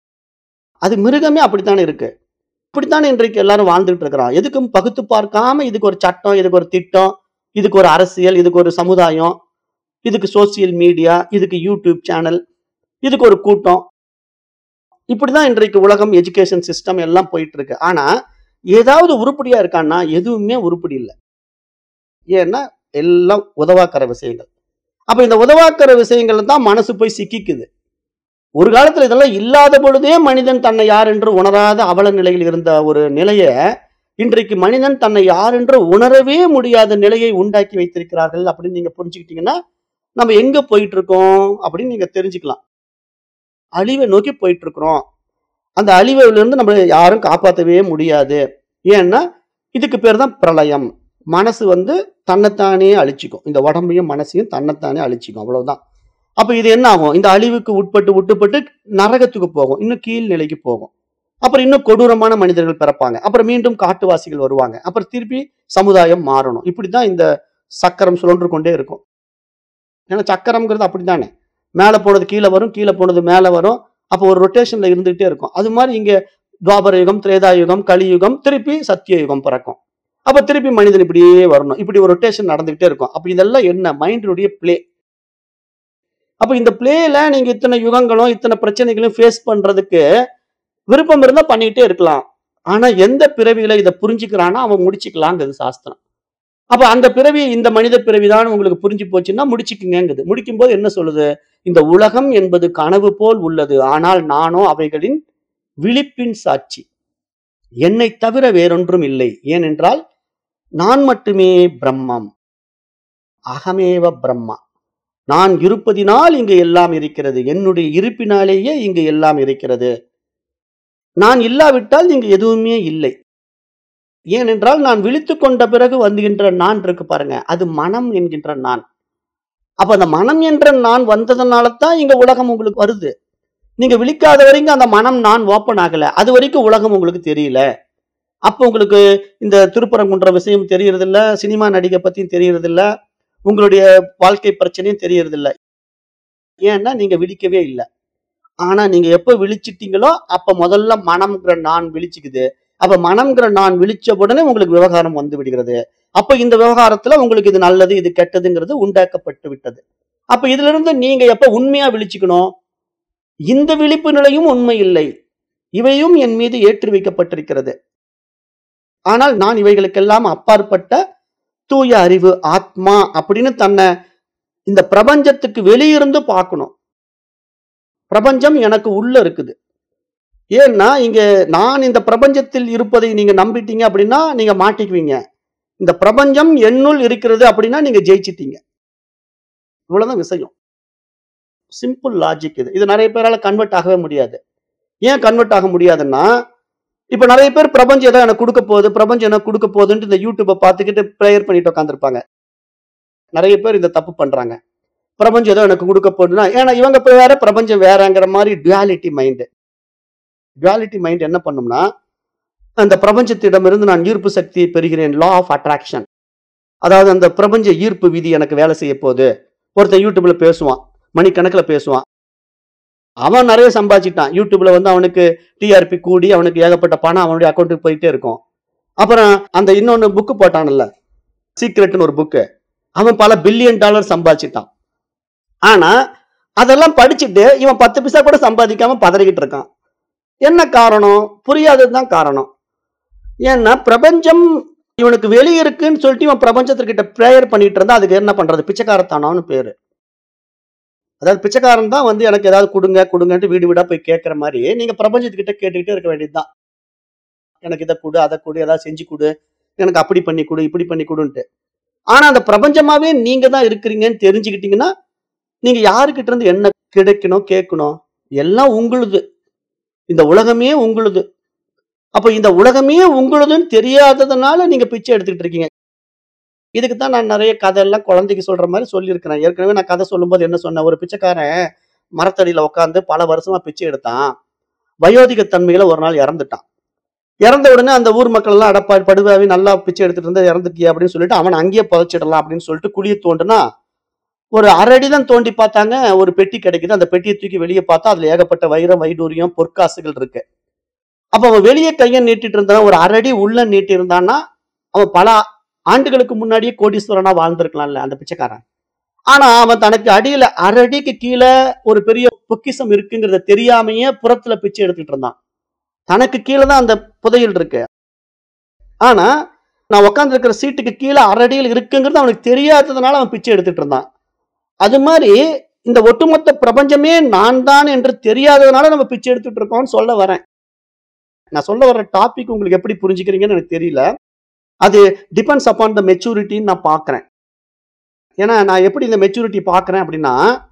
அது மிருகமே அப்படித்தானே இருக்கு அப்படித்தானே இன்றைக்கு எல்லாரும் வாழ்ந்துட்டு இருக்கிறான் எதுக்கும் பகுத்து பார்க்காம இதுக்கு ஒரு சட்டம் இதுக்கு ஒரு திட்டம் இதுக்கு ஒரு அரசியல் இதுக்கு ஒரு சமுதாயம் இதுக்கு சோசியல் மீடியா இதுக்கு யூடியூப் சேனல் இதுக்கு ஒரு கூட்டம் இப்படிதான் இன்றைக்கு உலகம் எஜுகேஷன் சிஸ்டம் எல்லாம் போயிட்டு இருக்கு ஆனா ஏதாவது உருப்படியா இருக்கான்னா எதுவுமே உருப்படி இல்லை ஏன்னா எல்லாம் உதவாக்கிற விஷயங்கள் அப்ப இந்த உதவாக்கிற விஷயங்கள் தான் மனசு போய் சிக்கிக்குது ஒரு காலத்துல இதெல்லாம் இல்லாத பொழுதே மனிதன் தன்னை யார் என்று உணராத அவல நிலையில் இருந்த ஒரு நிலைய இன்றைக்கு மனிதன் தன்னை யார் என்று உணரவே முடியாத நிலையை உண்டாக்கி வைத்திருக்கிறார்கள் அப்படின்னு நீங்க புரிஞ்சுக்கிட்டீங்கன்னா நம்ம எங்க போயிட்டு இருக்கோம் அப்படின்னு நீங்க தெரிஞ்சுக்கலாம் அழிவை நோக்கி போயிட்டு இருக்கிறோம் அந்த அழிவுல இருந்து நம்ம யாரும் காப்பாற்றவே முடியாது ஏன்னா இதுக்கு பேர் தான் பிரளயம் மனசு வந்து தன்னைத்தானே அழிச்சிக்கும் இந்த உடம்பையும் மனசையும் தன்னைத்தானே அழிச்சிக்கும் அவ்வளவுதான் அப்ப இது என்ன ஆகும் இந்த அழிவுக்கு உட்பட்டு உட்பட்டு நரகத்துக்கு போகும் இன்னும் கீழ் நிலைக்கு போகும் அப்புறம் இன்னும் கொடூரமான மனிதர்கள் பிறப்பாங்க அப்புறம் மீண்டும் காட்டுவாசிகள் வருவாங்க அப்புறம் திருப்பி சமுதாயம் மாறணும் இப்படிதான் இந்த சக்கரம் சுழன்று கொண்டே இருக்கும் ஏன்னா சக்கரம்ங்கிறது அப்படித்தானே மேலே போனது கீழே வரும் கீழே போனது மேலே வரும் அப்போ ஒரு ரொட்டேஷன்ல இருந்துகிட்டே இருக்கும் அது மாதிரி இங்க துவாபர யுகம் திரேதா யுகம் கலியுகம் திருப்பி சத்திய யுகம் பிறக்கும் அப்ப திருப்பி மனிதன் இப்படியே வரணும் இப்படி ஒரு ரொட்டேஷன் நடந்துகிட்டே இருக்கும் அப்ப இதெல்லாம் என்ன மைண்டினுடைய பிளே அப்ப இந்த பிளேல நீங்க இத்தனை யுகங்களும் இத்தனை பிரச்சனைகளும் ஃபேஸ் பண்றதுக்கு விருப்பம் இருந்தா பண்ணிட்டே இருக்கலாம் ஆனா எந்த பிறவியில இதை புரிஞ்சுக்கிறானோ அவன் முடிச்சுக்கலாங்கிறது சாஸ்திரம் அப்ப அந்த பிறவி இந்த மனித பிறவிதான் உங்களுக்கு புரிஞ்சு போச்சுன்னா முடிச்சுக்குங்கங்குது முடிக்கும்போது என்ன சொல்லுது இந்த உலகம் என்பது கனவு போல் உள்ளது ஆனால் நானோ அவைகளின் விழிப்பின் சாட்சி என்னை தவிர வேறொன்றும் இல்லை ஏனென்றால் நான் மட்டுமே பிரம்மம் அகமேவ பிரம்மா நான் இருப்பதினால் இங்கு எல்லாம் இருக்கிறது என்னுடைய இருப்பினாலேயே இங்கு எல்லாம் இருக்கிறது நான் இல்லாவிட்டால் இங்கு எதுவுமே இல்லை ஏனென்றால் நான் விழித்துக் கொண்ட பிறகு வந்துகின்ற நான் இருக்கு பாருங்க அது மனம் என்கின்ற நான் அப்ப அந்த மனம் என்ற நான் வந்ததுனால தான் இங்க உலகம் உங்களுக்கு வருது நீங்க விழிக்காத வரைக்கும் அந்த மனம் நான் ஓப்பன் ஆகல அது வரைக்கும் உலகம் உங்களுக்கு தெரியல அப்ப உங்களுக்கு இந்த திருப்பரங்குன்ற விஷயம் தெரியறது இல்ல சினிமா நடிகை பத்தியும் தெரியறது இல்ல உங்களுடைய வாழ்க்கை பிரச்சனையும் தெரியறது இல்ல ஏன்னா நீங்க விழிக்கவே இல்லை ஆனா நீங்க எப்ப விழிச்சிட்டீங்களோ அப்ப முதல்ல மனம்ங்கிற நான் விழிச்சுக்குது அப்ப மனம்ங்கிற நான் விழிச்ச உடனே உங்களுக்கு விவகாரம் வந்து விடுகிறது அப்ப இந்த விவகாரத்துல உங்களுக்கு இது நல்லது இது கெட்டதுங்கிறது உண்டாக்கப்பட்டு விட்டது அப்ப இதுல இருந்து நீங்க எப்ப உண்மையா விழிச்சுக்கணும் இந்த விழிப்பு நிலையும் உண்மை இல்லை இவையும் என் மீது ஏற்றி வைக்கப்பட்டிருக்கிறது ஆனால் நான் இவைகளுக்கெல்லாம் அப்பாற்பட்ட தூய அறிவு ஆத்மா அப்படின்னு தன்னை இந்த பிரபஞ்சத்துக்கு வெளியிருந்து பார்க்கணும் பிரபஞ்சம் எனக்கு உள்ள இருக்குது ஏன்னா இங்க நான் இந்த பிரபஞ்சத்தில் இருப்பதை நீங்க நம்பிட்டீங்க அப்படின்னா நீங்க மாட்டிக்குவீங்க இந்த பிரபஞ்சம் என்னுள் இருக்கிறது அப்படின்னா நீங்க ஜெயிச்சிட்டீங்க இவ்வளவுதான் விஷயம் சிம்பிள் லாஜிக் இது இது நிறைய பேரால கன்வெர்ட் ஆகவே முடியாது ஏன் கன்வெர்ட் ஆக முடியாதுன்னா இப்ப நிறைய பேர் பிரபஞ்சம் ஏதோ எனக்கு கொடுக்க போகுது பிரபஞ்சம் எனக்கு கொடுக்க போகுதுன்ட்டு இந்த யூடியூப்பை பார்த்துக்கிட்டு ப்ரேயர் பண்ணிட்டு உட்காந்துருப்பாங்க நிறைய பேர் இந்த தப்பு பண்றாங்க பிரபஞ்சம் ஏதோ எனக்கு கொடுக்க போகுதுன்னா ஏன்னா இவங்க இப்ப வேற பிரபஞ்சம் வேறங்கிற மாதிரி டுவாலிட்டி மைண்டு டுவாலிட்டி மைண்ட் என்ன பண்ணும்னா அந்த பிரபஞ்சத்திடமிருந்து நான் ஈர்ப்பு சக்தியை பெறுகிறேன் லா ஆஃப் அட்ராக்ஷன் அதாவது அந்த பிரபஞ்ச ஈர்ப்பு விதி எனக்கு வேலை செய்ய போகுது ஒருத்தன் யூடியூப்ல பேசுவான் மணிக்கணக்கில் பேசுவான் அவன் நிறைய சம்பாதிச்சிட்டான் யூடியூப்ல வந்து அவனுக்கு டிஆர்பி கூடி அவனுக்கு ஏகப்பட்ட பணம் அவனுடைய அக்கௌண்ட்டுக்கு போயிட்டே இருக்கும் அப்புறம் அந்த இன்னொன்னு புக்கு போட்டான்ல சீக்ரெட்னு ஒரு புக்கு அவன் பல பில்லியன் டாலர் சம்பாதிச்சிட்டான் ஆனா அதெல்லாம் படிச்சுட்டு இவன் பத்து பைசா கூட சம்பாதிக்காம பதறிக்கிட்டு இருக்கான் என்ன காரணம் புரியாததுதான் காரணம் ஏன்னா பிரபஞ்சம் இவனுக்கு வெளியே இருக்குன்னு சொல்லிட்டு இவன் பிரபஞ்சத்துக்கிட்ட ப்ரேயர் பண்ணிட்டு இருந்தா அதுக்கு என்ன பண்றது பிச்சைக்காரத்தானோன்னு பேரு அதாவது பிச்சைக்காரன் தான் வந்து எனக்கு ஏதாவது கொடுங்க கொடுங்கன்ட்டு வீடு வீடா போய் கேட்கற மாதிரி நீங்க பிரபஞ்சத்துக்கிட்ட கேட்டுக்கிட்டே இருக்க வேண்டியதுதான் எனக்கு இதை கொடு அதை கொடு ஏதாவது செஞ்சு கொடு எனக்கு அப்படி பண்ணி கொடு இப்படி பண்ணி கொடுன்ட்டு ஆனா அந்த பிரபஞ்சமாவே நீங்க தான் இருக்கிறீங்கன்னு தெரிஞ்சுக்கிட்டீங்கன்னா நீங்க யாருக்கிட்ட இருந்து என்ன கிடைக்கணும் கேட்கணும் எல்லாம் உங்களுது இந்த உலகமே உங்களுது அப்ப இந்த உலகமே உங்களுதுன்னு தெரியாததுனால நீங்க பிச்சை எடுத்துக்கிட்டு இருக்கீங்க இதுக்கு தான் நான் நிறைய கதையெல்லாம் குழந்தைக்கு சொல்ற மாதிரி சொல்லியிருக்கிறேன் ஏற்கனவே நான் கதை சொல்லும்போது என்ன சொன்னேன் ஒரு பிச்சைக்காரன் மரத்தடியில உட்காந்து பல வருஷமா பிச்சை எடுத்தான் வயோதிக தன்மையில ஒரு நாள் இறந்துட்டான் இறந்த உடனே அந்த ஊர் மக்கள் எல்லாம் அடப்பா படுவாவி நல்லா பிச்சை எடுத்துட்டு இருந்தா இறந்துட்டியா அப்படின்னு சொல்லிட்டு அவன் அங்கேயே புதைச்சிடலாம் அப்படின்னு சொல்லிட்டு குழியை தோண்டுனா ஒரு அரடி தான் தோண்டி பார்த்தாங்க ஒரு பெட்டி கிடைக்குது அந்த பெட்டியை தூக்கி வெளியே பார்த்தா அதுல ஏகப்பட்ட வைரம் வைடூரியம் பொற்காசுகள் இருக்கு அப்ப அவன் வெளியே கையை நீட்டிட்டு இருந்தான் ஒரு அரடி உள்ள நீட்டி இருந்தான்னா அவன் பல ஆண்டுகளுக்கு முன்னாடியே கோடீஸ்வரனா வாழ்ந்திருக்கலாம்ல அந்த பிச்சைக்காரன் ஆனா அவன் தனக்கு அடியில அரடிக்கு கீழே ஒரு பெரிய பொக்கிஷம் இருக்குங்கிறத தெரியாமையே புறத்துல பிச்சை எடுத்துட்டு இருந்தான் தனக்கு கீழே தான் அந்த புதையல் இருக்கு ஆனா நான் உட்காந்துருக்கிற சீட்டுக்கு கீழே அரடியில் இருக்குங்கிறது அவனுக்கு தெரியாததுனால அவன் பிச்சை எடுத்துட்டு இருந்தான் அது மாதிரி இந்த ஒட்டுமொத்த பிரபஞ்சமே நான் தான் என்று தெரியாததுனால நம்ம பிச்சை எடுத்துட்டு இருக்கோம்னு சொல்ல வரேன் நான் சொல்ல வர டாபிக் உங்களுக்கு எப்படி புரிஞ்சுக்கிறீங்கன்னு எனக்கு தெரியல அது டிபெண்ட்ஸ் அப்பான் த மெச்சூரிட்டின்னு நான் பார்க்குறேன் ஏன்னா நான் எப்படி இந்த மெச்சூரிட்டி பார்க்குறேன் அப்படின்னா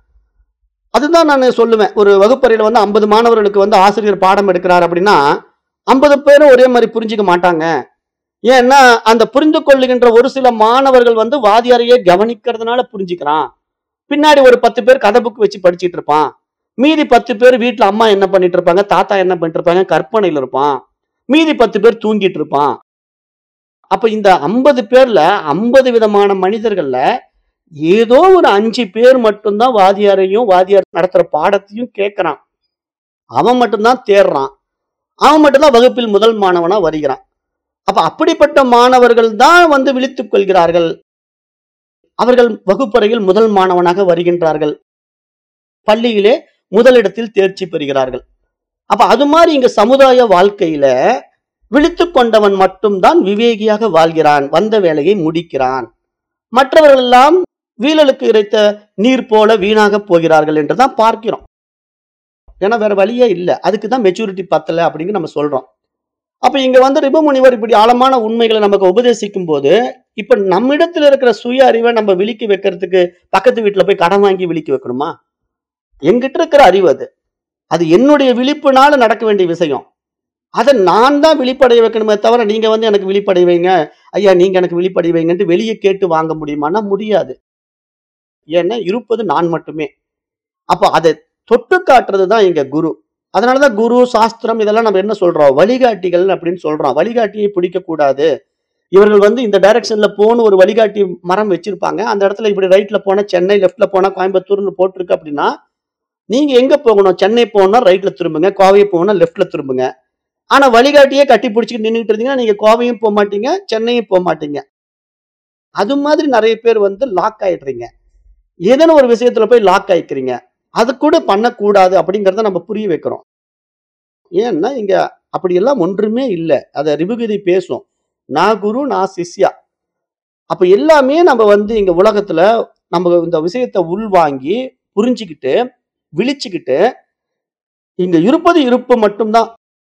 அதுதான் நான் சொல்லுவேன் ஒரு வகுப்பறையில் வந்து ஐம்பது மாணவர்களுக்கு வந்து ஆசிரியர் பாடம் எடுக்கிறார் அப்படின்னா ஐம்பது பேரும் ஒரே மாதிரி புரிஞ்சுக்க மாட்டாங்க ஏன்னா அந்த புரிந்து கொள்ளுகின்ற ஒரு சில மாணவர்கள் வந்து வாதியாரையே கவனிக்கிறதுனால புரிஞ்சுக்கிறான் பின்னாடி ஒரு பத்து பேர் கதை புக் வச்சு படிச்சிட்டு இருப்பான் மீதி பத்து பேர் வீட்டுல அம்மா என்ன பண்ணிட்டு இருப்பாங்க தாத்தா என்ன பண்ணிட்டு இருப்பாங்க கற்பனையில இருப்பான் மீதி பத்து பேர் தூங்கிட்டு இருப்பான் அப்ப இந்த ஐம்பது பேர்ல ஐம்பது விதமான மனிதர்கள்ல ஏதோ ஒரு அஞ்சு பேர் மட்டும்தான் வாதியாரையும் வாதியார் நடத்துற பாடத்தையும் கேட்கறான் அவன் மட்டும்தான் தேடுறான் அவன் மட்டும்தான் வகுப்பில் முதல் மாணவனா வருகிறான் அப்ப அப்படிப்பட்ட மாணவர்கள் தான் வந்து விழித்துக் கொள்கிறார்கள் அவர்கள் வகுப்பறையில் முதல் மாணவனாக வருகின்றார்கள் பள்ளியிலே முதலிடத்தில் தேர்ச்சி பெறுகிறார்கள் அப்ப அது மாதிரி இங்க சமுதாய வாழ்க்கையில விழித்துக் கொண்டவன் மட்டும்தான் விவேகியாக வாழ்கிறான் வந்த வேலையை முடிக்கிறான் மற்றவர்கள் எல்லாம் வீழலுக்கு இறைத்த நீர் போல வீணாக போகிறார்கள் என்றுதான் பார்க்கிறோம் ஏன்னா வேற வழியே இல்லை அதுக்கு தான் மெச்சூரிட்டி பத்தல அப்படின்னு நம்ம சொல்றோம் அப்ப இங்க வந்து ரிபு முனிவர் இப்படி ஆழமான உண்மைகளை நமக்கு உபதேசிக்கும் போது இப்ப நம்மிடத்துல இருக்கிற சுய அறிவை நம்ம விழிக்க வைக்கிறதுக்கு பக்கத்து வீட்டுல போய் கடன் வாங்கி விழிக்க வைக்கணுமா எங்கிட்ட இருக்கிற அறிவு அது அது என்னுடைய விழிப்புனால நடக்க வேண்டிய விஷயம் அதை நான் தான் விழிப்படைய வைக்கணுமே தவிர நீங்க வந்து எனக்கு விழிப்படைய வைங்க ஐயா நீங்க எனக்கு விழிப்படைய வைங்கன்ட்டு வெளியே கேட்டு வாங்க முடியுமானா முடியாது ஏன்னா இருப்பது நான் மட்டுமே அப்ப அதை தொட்டு காட்டுறது தான் எங்க குரு அதனாலதான் குரு சாஸ்திரம் இதெல்லாம் நம்ம என்ன சொல்றோம் வழிகாட்டிகள் அப்படின்னு சொல்றோம் வழிகாட்டியை பிடிக்க கூடாது இவர்கள் வந்து இந்த டைரக்ஷன்ல போன்னு ஒரு வழிகாட்டி மரம் வச்சிருப்பாங்க அந்த இடத்துல இப்படி ரைட்ல போனா சென்னை லெஃப்ட்ல போனா கோயம்புத்தூர்னு போட்டிருக்கு அப்படின்னா நீங்க எங்க போகணும் சென்னை போகணும்னா ரைட்ல திரும்புங்க கோவை போகணும்னா லெஃப்ட்ல திரும்புங்க ஆனா வழிகாட்டியே கட்டி பிடிச்சிட்டு நின்றுட்டு இருந்தீங்கன்னா நீங்க கோவையும் போக மாட்டீங்க சென்னையும் போக மாட்டீங்க அது மாதிரி நிறைய பேர் வந்து லாக் ஆயிடுறீங்க ஏதேனும் ஒரு விஷயத்துல போய் லாக் ஆயிக்கிறீங்க அது கூட பண்ணக்கூடாது அப்படிங்கறத நம்ம புரிய வைக்கிறோம் ஏன்னா இங்க அப்படியெல்லாம் ஒன்றுமே இல்லை அதை ரிபுகதி பேசும் நான் குரு நான் சிஷ்யா அப்ப எல்லாமே நம்ம வந்து இங்க உலகத்துல நம்ம இந்த விஷயத்தை உள்வாங்கி புரிஞ்சுக்கிட்டு விழிச்சுக்கிட்டு இங்க இருப்பது இருப்பு மட்டும்தான்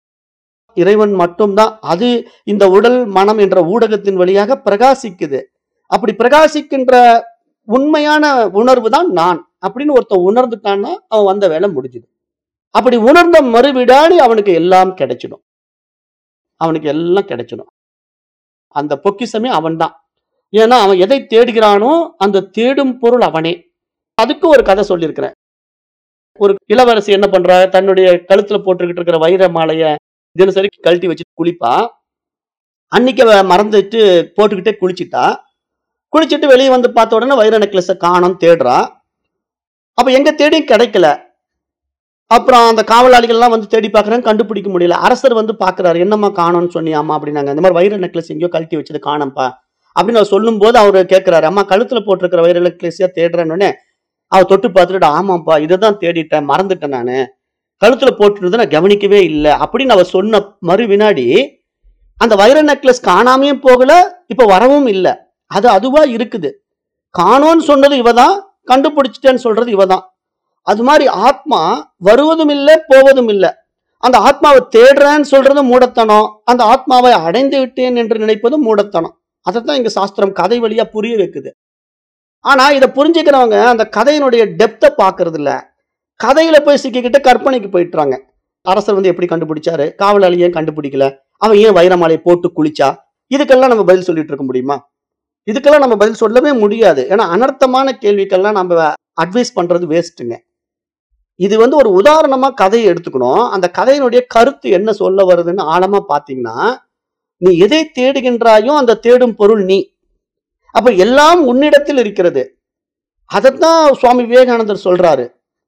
இறைவன் மட்டும்தான் அது இந்த உடல் மனம் என்ற ஊடகத்தின் வழியாக பிரகாசிக்குது அப்படி பிரகாசிக்கின்ற உண்மையான உணர்வு தான் நான் அப்படின்னு ஒருத்தன் உணர்ந்துட்டான்னா அவன் வந்த வேலை முடிஞ்சுது அப்படி உணர்ந்த மறுவிடாடி அவனுக்கு எல்லாம் கிடைச்சிடும் அவனுக்கு எல்லாம் கிடைச்சிடும் அந்த பொக்கிஷமே அவன்தான் ஏன்னா அவன் எதை தேடுகிறானோ அந்த தேடும் பொருள் அவனே அதுக்கு ஒரு கதை சொல்லியிருக்கிறேன் ஒரு இளவரசி என்ன பண்றா தன்னுடைய கழுத்துல போட்டுக்கிட்டு இருக்கிற வைர மாலைய தினசரி கழட்டி வச்சு குளிப்பா அன்னைக்கு அவ மறந்துட்டு போட்டுக்கிட்டே குளிச்சிட்டா குளிச்சுட்டு வெளியே வந்து பார்த்த உடனே வைர நெக்லஸை காணோம் தேடுறா அப்ப எங்க தேடியும் கிடைக்கல அப்புறம் அந்த காவலாளிகள்லாம் வந்து தேடி பார்க்கறாங்க கண்டுபிடிக்க முடியல அரசர் வந்து பார்க்கறாரு என்னம்மா காணோம்னு சொன்னியாமா அப்படின்னாங்க இந்த மாதிரி வைர நெக்லஸ் எங்கேயோ கழட்டி வச்சது காணோம்ப்பா அப்படின்னு அவர் சொல்லும் போது அவர் கேட்கிறாரு அம்மா கழுத்துல போட்டிருக்கிற வைர நெக்லஸியா தேடுறேன்னு அவ தொட்டு பார்த்துட்டு ஆமாப்பா இதை தான் தேடிட்டேன் மறந்துட்டேன் நானு கழுத்துல போட்டுருந்ததை நான் கவனிக்கவே இல்லை அப்படின்னு அவ சொன்ன மறு வினாடி அந்த வைர நெக்லஸ் காணாமையும் போகல இப்ப வரவும் இல்லை அது அதுவா இருக்குது காணோன்னு சொன்னது இவதான் கண்டுபிடிச்சிட்டேன்னு சொல்றது இவதான் அது மாதிரி ஆத்மா வருவதும் இல்லை போவதும் இல்லை அந்த ஆத்மாவை தேடுறேன்னு சொல்றது மூடத்தனம் அந்த ஆத்மாவை அடைந்து விட்டேன் என்று நினைப்பதும் மூடத்தனம் அதைத்தான் இங்க சாஸ்திரம் கதை வழியா புரிய வைக்குது ஆனா இதை புரிஞ்சுக்கிறவங்க அந்த கதையினுடைய டெப்த்தை பாக்குறது இல்ல கதையில போய் சிக்கிக்கிட்டு கற்பனைக்கு போயிட்டுறாங்க அரசர் வந்து எப்படி கண்டுபிடிச்சாரு காவலாளி ஏன் கண்டுபிடிக்கல அவன் ஏன் வைரமாலையை போட்டு குளிச்சா இதுக்கெல்லாம் நம்ம பதில் சொல்லிட்டு இருக்க முடியுமா இதுக்கெல்லாம் நம்ம பதில் சொல்லவே முடியாது ஏன்னா அனர்த்தமான கேள்விக்கெல்லாம் நம்ம அட்வைஸ் பண்றது வேஸ்ட்டுங்க இது வந்து ஒரு உதாரணமா கதையை எடுத்துக்கணும் அந்த கதையினுடைய கருத்து என்ன சொல்ல வருதுன்னு ஆழமா பாத்தீங்கன்னா நீ எதை தேடுகின்றாயோ அந்த தேடும் பொருள் நீ அப்ப எல்லாம் உன்னிடத்தில் இருக்கிறது அதைத்தான் சுவாமி விவேகானந்தர் சொல்றாரு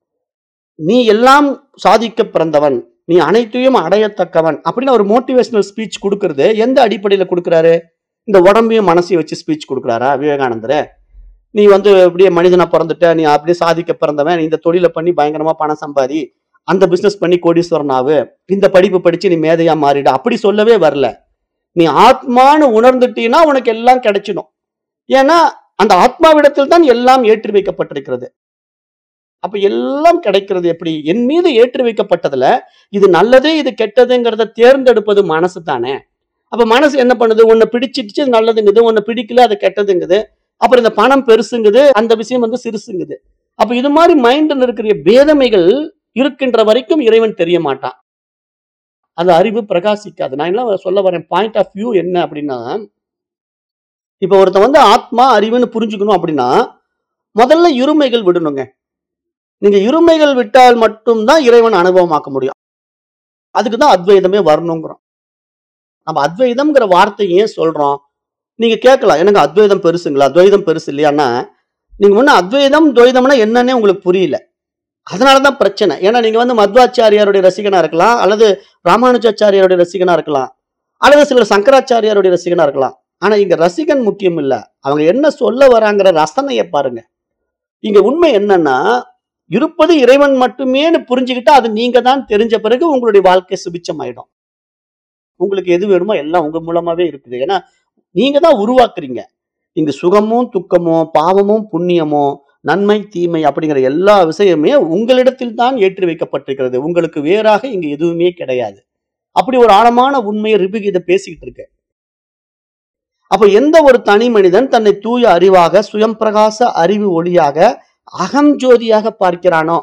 நீ எல்லாம் சாதிக்க பிறந்தவன் நீ அனைத்தையும் அடையத்தக்கவன் அப்படின்னு ஒரு மோட்டிவேஷனல் ஸ்பீச் கொடுக்கறது எந்த அடிப்படையில கொடுக்கறாரு இந்த உடம்பையும் மனசையும் வச்சு ஸ்பீச் கொடுக்குறாரா விவேகானந்தர் நீ வந்து அப்படியே மனிதனா பிறந்துட்ட நீ அப்படியே சாதிக்க பிறந்தவன் நீ இந்த தொழிலை பண்ணி பயங்கரமா பணம் சம்பாதி அந்த பிசினஸ் பண்ணி கோடீஸ்வரன் ஆகு இந்த படிப்பு படிச்சு நீ மேதையா மாறிட அப்படி சொல்லவே வரல நீ ஆத்மான்னு உணர்ந்துட்டீன்னா உனக்கு எல்லாம் கிடைச்சிடும் ஏன்னா அந்த ஆத்மாவிடத்தில் தான் எல்லாம் ஏற்றி வைக்கப்பட்டிருக்கிறது அப்ப எல்லாம் கிடைக்கிறது எப்படி என் மீது ஏற்றி வைக்கப்பட்டதுல இது நல்லது இது கெட்டதுங்கிறத தேர்ந்தெடுப்பது மனசு தானே அப்ப மனசு என்ன பண்ணுது உன்னை பிடிச்சிடுச்சு இது நல்லதுங்குது உன்னை பிடிக்கல அது கெட்டதுங்குது அப்புறம் இந்த பணம் பெருசுங்குது அந்த விஷயம் வந்து சிறுசுங்குது அப்ப இது மாதிரி மைண்ட்ல இருக்கிற பேதமைகள் இருக்கின்ற வரைக்கும் இறைவன் தெரிய மாட்டான் அது அறிவு பிரகாசிக்காது நான் என்ன சொல்ல வரேன் பாயிண்ட் ஆஃப் வியூ என்ன அப்படின்னா இப்ப ஒருத்தன் வந்து ஆத்மா அறிவுன்னு புரிஞ்சுக்கணும் அப்படின்னா முதல்ல இருமைகள் விடணுங்க நீங்க இருமைகள் விட்டால் மட்டும்தான் இறைவன் அனுபவமாக்க முடியும் அதுக்கு தான் அத்வைதமே வரணுங்கிறோம் நம்ம அத்வைதம்ங்கிற வார்த்தை ஏன் சொல்றோம் நீங்க கேட்கலாம் எனக்கு அத்வைதம் பெருசுங்களா துவைதம் பெருசு இல்லையான்னா நீங்க முன்ன அத்வைதம் துவைதம்னா என்னன்னே உங்களுக்கு புரியல அதனாலதான் பிரச்சனை ஏன்னா நீங்க வந்து மத்வாச்சாரியாருடைய ரசிகனா இருக்கலாம் அல்லது ராமானுஜாச்சாரியாருடைய ரசிகனா இருக்கலாம் அல்லது சிலர் சங்கராச்சாரியாருடைய ரசிகனா இருக்கலாம் ஆனா இங்க ரசிகன் முக்கியம் இல்ல அவங்க என்ன சொல்ல வராங்கிற ரசனையை பாருங்க இங்க உண்மை என்னன்னா இருப்பது இறைவன் மட்டுமேன்னு புரிஞ்சுக்கிட்டா அது நீங்க தான் தெரிஞ்ச பிறகு உங்களுடைய வாழ்க்கை சுபிச்சம் ஆயிடும் உங்களுக்கு எது வேணுமோ எல்லாம் உங்க மூலமாவே இருக்குது ஏன்னா நீங்க தான் உருவாக்குறீங்க இங்க சுகமும் துக்கமும் பாவமும் புண்ணியமும் நன்மை தீமை அப்படிங்கிற எல்லா விஷயமே உங்களிடத்தில் தான் ஏற்றி வைக்கப்பட்டிருக்கிறது உங்களுக்கு வேறாக இங்க எதுவுமே கிடையாது அப்படி ஒரு ஆழமான உண்மையை ரிபிகீதை பேசிக்கிட்டு இருக்கு அப்ப எந்த ஒரு தனி மனிதன் தன்னை தூய அறிவாக சுயம் பிரகாச அறிவு ஒளியாக அகம் ஜோதியாக பார்க்கிறானோ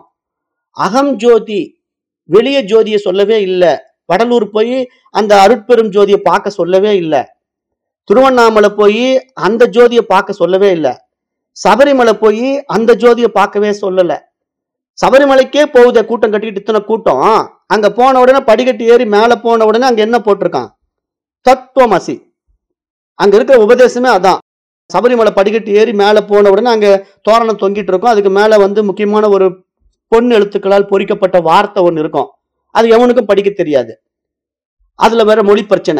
அகம் ஜோதி வெளிய ஜோதியை சொல்லவே இல்லை வடலூர் போய் அந்த அருட்பெரும் ஜோதியை பார்க்க சொல்லவே இல்லை திருவண்ணாமலை போய் அந்த ஜோதியை பார்க்க சொல்லவே இல்லை சபரிமலை போய் அந்த ஜோதியை பார்க்கவே சொல்லல சபரிமலைக்கே போகுத கூட்டம் கட்டிக்கிட்டு இத்தனை கூட்டம் அங்க போன உடனே படிக்கட்டு ஏறி மேல போன உடனே அங்க என்ன போட்டிருக்கான் தத்துவமசி அங்க இருக்கிற உபதேசமே அதான் சபரிமலை படிக்கட்டு ஏறி மேல போன உடனே அங்க தோரணம் தொங்கிட்டு இருக்கும் அதுக்கு மேல வந்து முக்கியமான ஒரு பொன் எழுத்துக்களால் பொறிக்கப்பட்ட வார்த்தை ஒன்று இருக்கும் அது எவனுக்கும் படிக்க தெரியாது அதுல வேற மொழி பிரச்சனை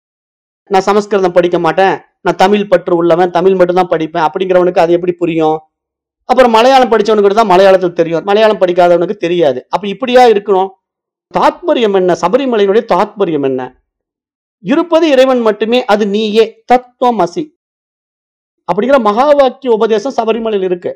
நான் சமஸ்கிருதம் படிக்க மாட்டேன் நான் தமிழ் பற்று உள்ளவன் தமிழ் மட்டும் தான் படிப்பேன் அப்படிங்கிறவனுக்கு அது எப்படி புரியும் அப்புறம் மலையாளம் படிச்சவனுக்கு தான் மலையாளத்தில் தெரியும் மலையாளம் படிக்காதவனுக்கு தெரியாது அப்ப இப்படியா இருக்கணும் தாத்பரியம் என்ன சபரிமலையினுடைய தாத்பரியம் என்ன இருப்பது இறைவன் மட்டுமே அது நீயே தத்துவம் அசி அப்படிங்கிற மகா வாக்கிய உபதேசம் சபரிமலையில் இருக்கு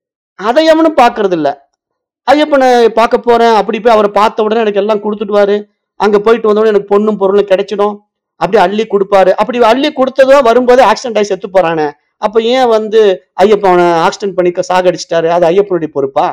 அதை எவனும் பார்க்கறது இல்ல ஐயப்பனை பார்க்க போறேன் அப்படி போய் அவரை பார்த்த உடனே எனக்கு எல்லாம் கொடுத்துடுவாரு அங்க போயிட்டு வந்த உடனே எனக்கு பொண்ணும் பொருளும் கிடைச்சிடும் அப்படி அள்ளி கொடுப்பாரு அப்படி அள்ளி கொடுத்ததோ வரும்போது ஆக்சிடென்ட் ஆகி செத்து போறானே அப்ப ஏன் வந்து ஐயப்பனை ஆக்சிடென்ட் பண்ணி சாகடிச்சிட்டாரு அது ஐயப்பனுடைய பொறுப்பா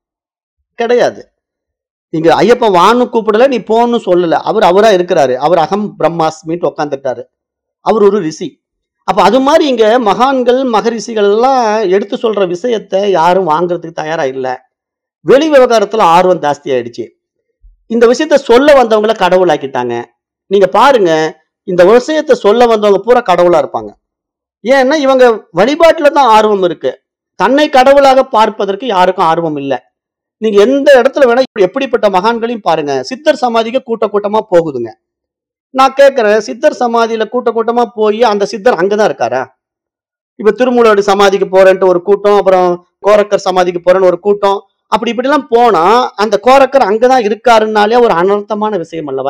கிடையாது இங்க ஐயப்பன் வான்னு கூப்பிடல நீ போன்னு சொல்லல அவர் அவரா இருக்கிறாரு அவர் அகம் பிரம்மாஸ்மின்னு உட்காந்துட்டாரு அவர் ஒரு ரிஷி அப்ப அது மாதிரி இங்க மகான்கள் மகரிஷிகள் எல்லாம் எடுத்து சொல்ற விஷயத்தை யாரும் வாங்குறதுக்கு தயாரா இல்ல வெளி விவகாரத்துல ஆர்வம் ஜாஸ்தி ஆயிடுச்சு இந்த விஷயத்த சொல்ல வந்தவங்கள கடவுளாக்கிட்டாங்க நீங்க பாருங்க இந்த விஷயத்த சொல்ல வந்தவங்க பூரா கடவுளா இருப்பாங்க ஏன்னா இவங்க வழிபாட்டுல தான் ஆர்வம் இருக்கு தன்னை கடவுளாக பார்ப்பதற்கு யாருக்கும் ஆர்வம் இல்லை நீங்க எந்த இடத்துல வேணா இப்படி எப்படிப்பட்ட மகான்களையும் பாருங்க சித்தர் சமாதிக்கு கூட்ட கூட்டமா போகுதுங்க நான் கேட்கிறேன் சித்தர் சமாதியில கூட்ட கூட்டமா போய் அந்த சித்தர் அங்கதான் இருக்காரா இப்ப திருமூலோட சமாதிக்கு போறேன்ட்டு ஒரு கூட்டம் அப்புறம் கோரக்கர் சமாதிக்கு போறேன்னு ஒரு கூட்டம் அப்படி இப்படிலாம் போனா அந்த கோரக்கர் அங்கதான் இருக்காருன்னாலே ஒரு அனர்த்தமான விஷயம் அல்லவா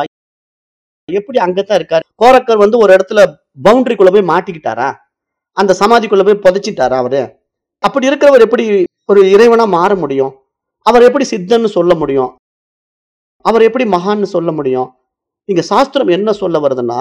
எப்படி அங்கதான் இருக்காரு கோரக்கர் வந்து ஒரு இடத்துல பவுண்டரிக்குள்ள போய் மாட்டிக்கிட்டாரா அந்த சமாதிக்குள்ள போய் புதைச்சிட்டாரா அவரு அப்படி இருக்கிறவர் எப்படி ஒரு இறைவனா மாற முடியும் அவர் எப்படி சித்தன்னு சொல்ல முடியும் அவர் எப்படி மகான்னு சொல்ல முடியும் இங்க சாஸ்திரம் என்ன சொல்ல வருதுன்னா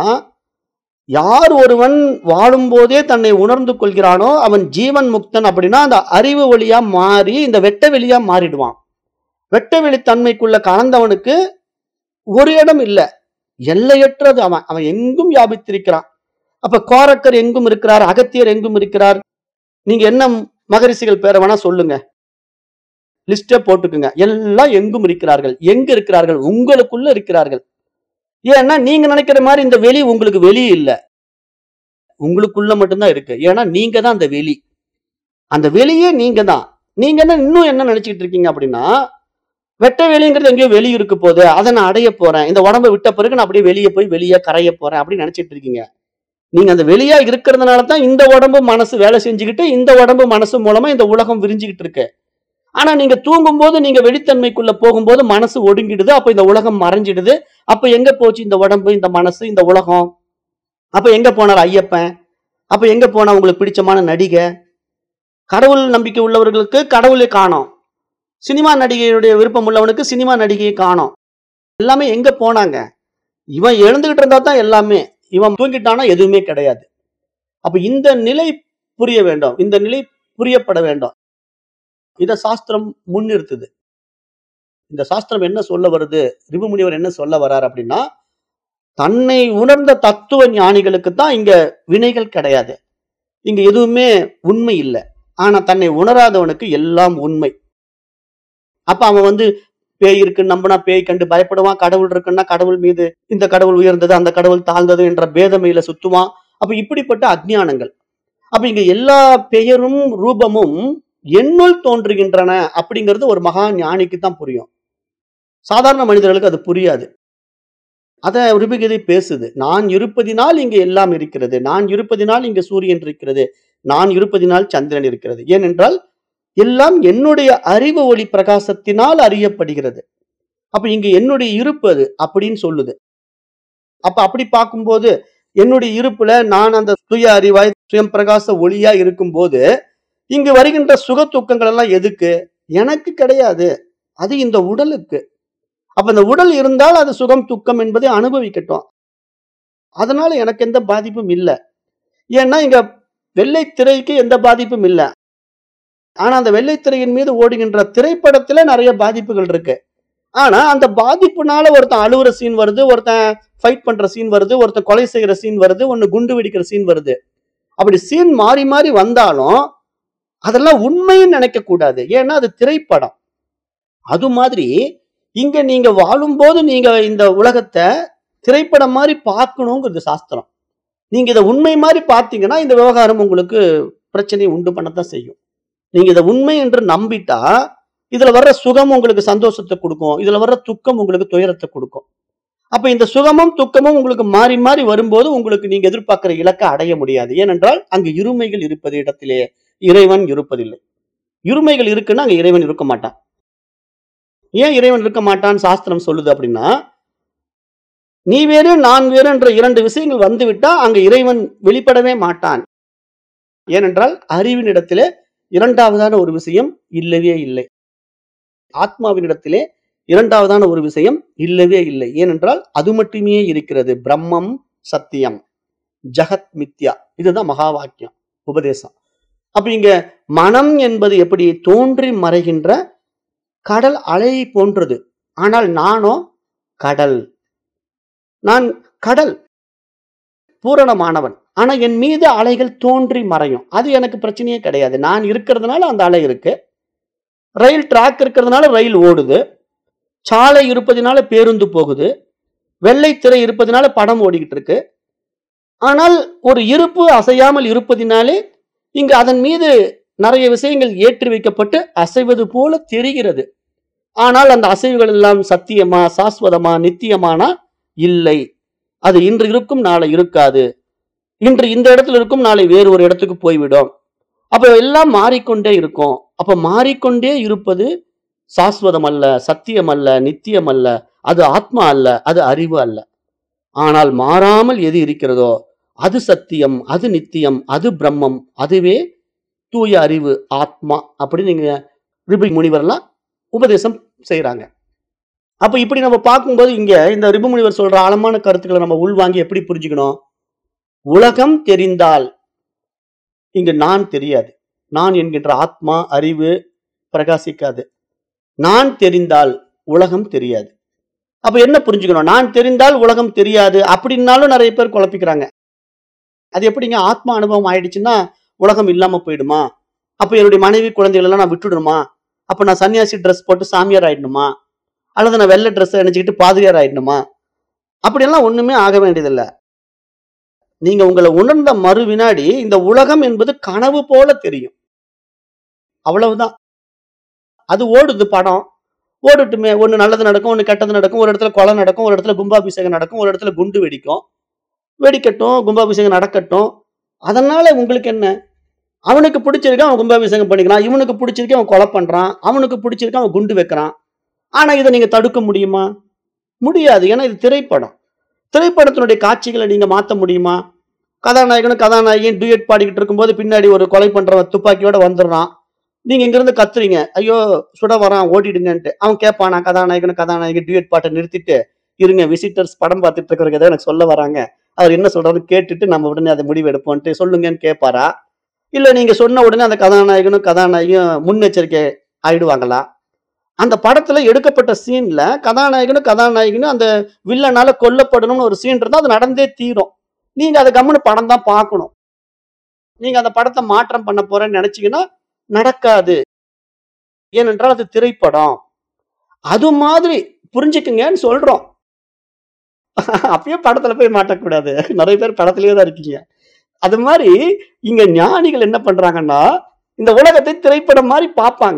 யார் ஒருவன் வாழும்போதே தன்னை உணர்ந்து கொள்கிறானோ அவன் ஜீவன் முக்தன் அப்படின்னா அந்த அறிவு ஒளியா மாறி இந்த வெட்ட வெளியா மாறிடுவான் வெட்ட வெளி தன்மைக்குள்ள கலந்தவனுக்கு ஒரு இடம் இல்லை எல்லையற்றது அவன் அவன் எங்கும் வியாபித்திருக்கிறான் அப்ப கோரக்கர் எங்கும் இருக்கிறார் அகத்தியர் எங்கும் இருக்கிறார் நீங்க என்ன மகரிஷிகள் பேரை வேணா சொல்லுங்க லிஸ்டே போட்டுக்குங்க எல்லாம் எங்கும் இருக்கிறார்கள் எங்க இருக்கிறார்கள் உங்களுக்குள்ள இருக்கிறார்கள் ஏன்னா நீங்க நினைக்கிற மாதிரி இந்த வெளி உங்களுக்கு வெளி இல்ல உங்களுக்குள்ள மட்டும்தான் இருக்கு ஏன்னா நீங்க தான் அந்த வெளி அந்த வெளியே நீங்க தான் நீங்க என்ன இன்னும் என்ன நினைச்சிட்டு இருக்கீங்க அப்படின்னா வெட்ட வெளிங்கிறது எங்கேயோ வெளி இருக்கு போது அதை நான் அடைய போறேன் இந்த உடம்பை விட்ட பிறகு நான் அப்படியே வெளியே போய் வெளியே கரைய போறேன் அப்படின்னு நினைச்சிட்டு இருக்கீங்க நீங்க அந்த வெளியா இருக்கிறதுனால தான் இந்த உடம்பு மனசு வேலை செஞ்சுக்கிட்டு இந்த உடம்பு மனசு மூலமா இந்த உலகம் விரிஞ்சுக்கிட்டு இருக்கு ஆனா நீங்க தூங்கும்போது நீங்க வெளித்தன்மைக்குள்ள போகும்போது மனசு ஒடுங்கிடுது அப்ப இந்த உலகம் மறைஞ்சிடுது அப்ப எங்க போச்சு இந்த உடம்பு இந்த மனசு இந்த உலகம் அப்ப எங்க போனார் ஐயப்பன் அப்ப எங்க போனா உங்களுக்கு பிடிச்சமான நடிகை கடவுள் நம்பிக்கை உள்ளவர்களுக்கு கடவுளை காணோம் சினிமா நடிகையுடைய விருப்பம் உள்ளவனுக்கு சினிமா நடிகையை காணோம் எல்லாமே எங்க போனாங்க இவன் எழுந்துகிட்டு இருந்தா தான் எல்லாமே இவன் தூங்கிட்டானா எதுவுமே கிடையாது அப்ப இந்த நிலை புரிய வேண்டும் இந்த நிலை புரியப்பட வேண்டும் இத சாஸ்திரம் முன்னிறுத்துது இந்த சாஸ்திரம் என்ன சொல்ல வருது ரிபுமுனிவர் என்ன சொல்ல வர்றார் அப்படின்னா தன்னை உணர்ந்த தத்துவ ஞானிகளுக்கு தான் இங்க வினைகள் கிடையாது இங்க எதுவுமே உண்மை இல்லை ஆனா தன்னை உணராதவனுக்கு எல்லாம் உண்மை அப்ப அவன் வந்து பேய் இருக்குன்னு நம்பினா பேய் கண்டு பயப்படுவான் கடவுள் இருக்குன்னா கடவுள் மீது இந்த கடவுள் உயர்ந்தது அந்த கடவுள் தாழ்ந்தது என்ற பேதமையில சுத்துவான் அப்ப இப்படிப்பட்ட அஜ்ஞானங்கள் அப்ப இங்க எல்லா பெயரும் ரூபமும் என்னுள் தோன்றுகின்றன அப்படிங்கிறது ஒரு மகா ஞானிக்கு தான் புரியும் சாதாரண மனிதர்களுக்கு அது புரியாது அத ரிபுகீதை பேசுது நான் இருப்பதினால் இங்க எல்லாம் இருக்கிறது நான் இருப்பதினால் இங்க சூரியன் இருக்கிறது நான் இருப்பதினால் சந்திரன் இருக்கிறது ஏனென்றால் எல்லாம் என்னுடைய அறிவு ஒளி பிரகாசத்தினால் அறியப்படுகிறது அப்ப இங்க என்னுடைய இருப்பது அப்படின்னு சொல்லுது அப்ப அப்படி பார்க்கும்போது என்னுடைய இருப்புல நான் அந்த சுய அறிவாய் சுயம் பிரகாச ஒளியா இருக்கும்போது இங்கு வருகின்ற சுக துக்கங்கள் எல்லாம் எதுக்கு எனக்கு கிடையாது அது இந்த உடலுக்கு அப்ப இந்த உடல் இருந்தால் அது சுகம் துக்கம் என்பதை அனுபவிக்கட்டும் அதனால எனக்கு எந்த பாதிப்பும் இல்லை ஏன்னா இங்க வெள்ளை திரைக்கு எந்த பாதிப்பும் இல்லை ஆனா அந்த வெள்ளை திரையின் மீது ஓடுகின்ற திரைப்படத்துல நிறைய பாதிப்புகள் இருக்கு ஆனா அந்த பாதிப்புனால ஒருத்தன் அழுவுற சீன் வருது ஒருத்தன் ஃபைட் பண்ற சீன் வருது ஒருத்தன் கொலை செய்யற சீன் வருது ஒன்னு குண்டு வெடிக்கிற சீன் வருது அப்படி சீன் மாறி மாறி வந்தாலும் அதெல்லாம் உண்மைன்னு நினைக்க கூடாது ஏன்னா அது திரைப்படம் அது மாதிரி இங்க நீங்க வாழும்போது நீங்க இந்த உலகத்தை திரைப்படம் மாதிரி பார்க்கணுங்கிறது சாஸ்திரம் நீங்க இதை உண்மை மாதிரி பார்த்தீங்கன்னா இந்த விவகாரம் உங்களுக்கு பிரச்சனையை உண்டு பண்ணத்தான் செய்யும் நீங்க இதை உண்மை என்று நம்பிட்டா இதுல வர்ற சுகம் உங்களுக்கு சந்தோஷத்தை கொடுக்கும் இதுல வர்ற துக்கம் உங்களுக்கு துயரத்தை கொடுக்கும் அப்ப இந்த சுகமும் துக்கமும் உங்களுக்கு மாறி மாறி வரும்போது உங்களுக்கு நீங்க எதிர்பார்க்கிற இலக்கை அடைய முடியாது ஏனென்றால் அங்கு இருமைகள் இருப்பது இடத்திலே இறைவன் இருப்பதில்லை இருமைகள் இருக்குன்னா அங்க இறைவன் இருக்க மாட்டான் ஏன் இறைவன் இருக்க மாட்டான் சாஸ்திரம் சொல்லுது அப்படின்னா நீ வேறு நான் வேறு என்ற இரண்டு விஷயங்கள் வந்துவிட்டா அங்க இறைவன் வெளிப்படவே மாட்டான் ஏனென்றால் அறிவினிடத்திலே இரண்டாவதான ஒரு விஷயம் இல்லவே இல்லை ஆத்மாவினிடத்திலே இரண்டாவதான ஒரு விஷயம் இல்லவே இல்லை ஏனென்றால் அது மட்டுமே இருக்கிறது பிரம்மம் சத்தியம் ஜகத் மித்யா இதுதான் மகா வாக்கியம் உபதேசம் அப்ப இங்க மனம் என்பது எப்படி தோன்றி மறைகின்ற கடல் அலை போன்றது ஆனால் நானோ கடல் நான் கடல் பூரணமானவன் ஆனா என் மீது அலைகள் தோன்றி மறையும் அது எனக்கு பிரச்சனையே கிடையாது நான் இருக்கிறதுனால அந்த அலை இருக்கு ரயில் ட்ராக் இருக்கிறதுனால ரயில் ஓடுது சாலை இருப்பதினால பேருந்து போகுது வெள்ளை திரை இருப்பதினால படம் ஓடிக்கிட்டு இருக்கு ஆனால் ஒரு இருப்பு அசையாமல் இருப்பதினாலே இங்கு அதன் மீது நிறைய விஷயங்கள் ஏற்றி வைக்கப்பட்டு அசைவது போல தெரிகிறது ஆனால் அந்த அசைவுகள் எல்லாம் சத்தியமா சாஸ்வதமா நித்தியமானா இல்லை அது இன்று இருக்கும் நாளை இருக்காது இன்று இந்த இடத்துல இருக்கும் நாளை வேறு ஒரு இடத்துக்கு போய்விடும் அப்ப எல்லாம் மாறிக்கொண்டே இருக்கும் அப்ப மாறிக்கொண்டே இருப்பது சாஸ்வதம் அல்ல சத்தியம் அல்ல நித்தியம் அல்ல அது ஆத்மா அல்ல அது அறிவு அல்ல ஆனால் மாறாமல் எது இருக்கிறதோ அது சத்தியம் அது நித்தியம் அது பிரம்மம் அதுவே தூய அறிவு ஆத்மா அப்படி நீங்க ரிபி முனிவர்லாம் உபதேசம் செய்றாங்க அப்ப இப்படி நம்ம பார்க்கும்போது இங்க இந்த ரிபு முனிவர் சொல்ற ஆழமான கருத்துக்களை நம்ம உள்வாங்கி எப்படி புரிஞ்சுக்கணும் உலகம் தெரிந்தால் இங்கு நான் தெரியாது நான் என்கின்ற ஆத்மா அறிவு பிரகாசிக்காது நான் தெரிந்தால் உலகம் தெரியாது அப்ப என்ன புரிஞ்சுக்கணும் நான் தெரிந்தால் உலகம் தெரியாது அப்படின்னாலும் நிறைய பேர் குழப்பிக்கிறாங்க அது எப்படிங்க ஆத்மா அனுபவம் ஆயிடுச்சுன்னா உலகம் இல்லாம போயிடுமா அப்ப என்னுடைய மனைவி குழந்தைகள் எல்லாம் நான் விட்டுடணுமா அப்ப நான் சன்னியாசி ட்ரெஸ் போட்டு சாமியார் ஆயிடணுமா அல்லது நான் வெள்ளை ட்ரெஸ் அணிஞ்சுக்கிட்டு பாதிரியார் ஆயிடணுமா அப்படியெல்லாம் ஒண்ணுமே ஆக வேண்டியதில்ல நீங்க உங்களை உணர்ந்த மறு வினாடி இந்த உலகம் என்பது கனவு போல தெரியும் அவ்வளவுதான் அது ஓடுது படம் ஓடட்டுமே ஒன்று நல்லது நடக்கும் ஒன்று கெட்டது நடக்கும் ஒரு இடத்துல கொலை நடக்கும் ஒரு இடத்துல கும்பாபிஷேகம் நடக்கும் ஒரு இடத்துல குண்டு வெடிக்கும் வெடிக்கட்டும் கும்பாபிஷேகம் நடக்கட்டும் அதனால உங்களுக்கு என்ன அவனுக்கு பிடிச்சிருக்கு அவன் கும்பாபிஷேகம் பண்ணிக்கிறான் இவனுக்கு பிடிச்சிருக்கு அவன் கொலை பண்றான் அவனுக்கு பிடிச்சிருக்கு அவன் குண்டு வைக்கிறான் ஆனா இதை நீங்க தடுக்க முடியுமா முடியாது ஏன்னா இது திரைப்படம் திரைப்படத்தினுடைய காட்சிகளை நீங்க மாத்த முடியுமா கதாநாயகனும் கதாநாயகியும் டூயட் பாடிக்கிட்டு இருக்கும்போது பின்னாடி ஒரு கொலை பண்றவன் துப்பாக்கியோட வந்துடுறான் நீங்க இங்கிருந்து கத்துறீங்க ஐயோ சுட வரான் ஓடிடுங்கன்ட்டு அவன் கேட்பானா கதாநாயகனும் கதாநாயகி டூயட் பாட்டை நிறுத்திட்டு இருங்க விசிட்டர்ஸ் படம் பார்த்துட்டு இருக்கிறவங்க ஏதோ எனக்கு சொல்ல வராங்க அவர் என்ன சொல்றாரு கேட்டுட்டு நம்ம உடனே அதை முடிவு எடுப்போம்ட்டு சொல்லுங்கன்னு கேட்பாரா இல்ல நீங்க சொன்ன உடனே அந்த கதாநாயகனும் கதாநாயகியும் முன்னெச்சரிக்கை ஆயிடுவாங்களா அந்த படத்துல எடுக்கப்பட்ட சீன்ல கதாநாயகனும் கதாநாயகனும் அந்த வில்லனால கொல்லப்படணும்னு ஒரு சீன் இருந்தா அது நடந்தே தீரும் நீங்க அதை கம்முன்னு படம் தான் பார்க்கணும் நீங்க அந்த படத்தை மாற்றம் பண்ண போறேன்னு நினைச்சீங்கன்னா நடக்காது ஏனென்றால் அது திரைப்படம் அது மாதிரி புரிஞ்சுக்குங்கன்னு சொல்றோம் அப்பயே படத்துல போய் மாட்டக்கூடாது நிறைய பேர் படத்திலேயே தான் இருக்கீங்க அது மாதிரி இங்க ஞானிகள் என்ன பண்றாங்கன்னா இந்த உலகத்தை திரைப்படம் மாதிரி பார்ப்பாங்க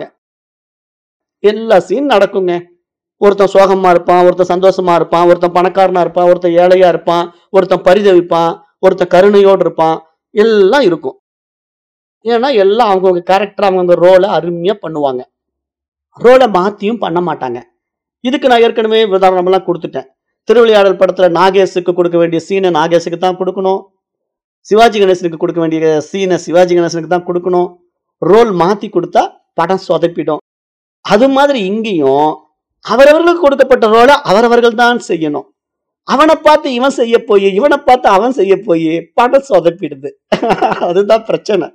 எல்லா சீன் நடக்குங்க ஒருத்தன் சோகமா இருப்பான் ஒருத்தன் சந்தோஷமா இருப்பான் ஒருத்தன் பணக்காரனா இருப்பான் ஒருத்தன் ஏழையா இருப்பான் ஒருத்தன் பரிதவிப்பான் ஒருத்தன் கருணையோடு இருப்பான் எல்லாம் இருக்கும் ஏன்னா எல்லாம் அவங்கவுங்க கேரக்டர் அவங்கவுங்க ரோலை அருமையா பண்ணுவாங்க ரோலை மாத்தியும் பண்ண மாட்டாங்க இதுக்கு நான் ஏற்கனவே உதாரணமெல்லாம் கொடுத்துட்டேன் திருவிளையாடல் படத்துல நாகேஷுக்கு கொடுக்க வேண்டிய சீனை நாகேஷுக்கு தான் கொடுக்கணும் சிவாஜி கணேசனுக்கு கொடுக்க வேண்டிய சீனை சிவாஜி கணேசனுக்கு தான் கொடுக்கணும் ரோல் மாத்தி கொடுத்தா படம் சொதப்பிடும் அது மாதிரி இங்கேயும் அவரவர்களுக்கு கொடுக்கப்பட்ட ரோலை அவரவர்கள் தான் செய்யணும் அவனை பார்த்து இவன் செய்ய போய் இவனை பார்த்து அவன் செய்ய போய் படம் சொதப்பிடுது அதுதான் பிரச்சனை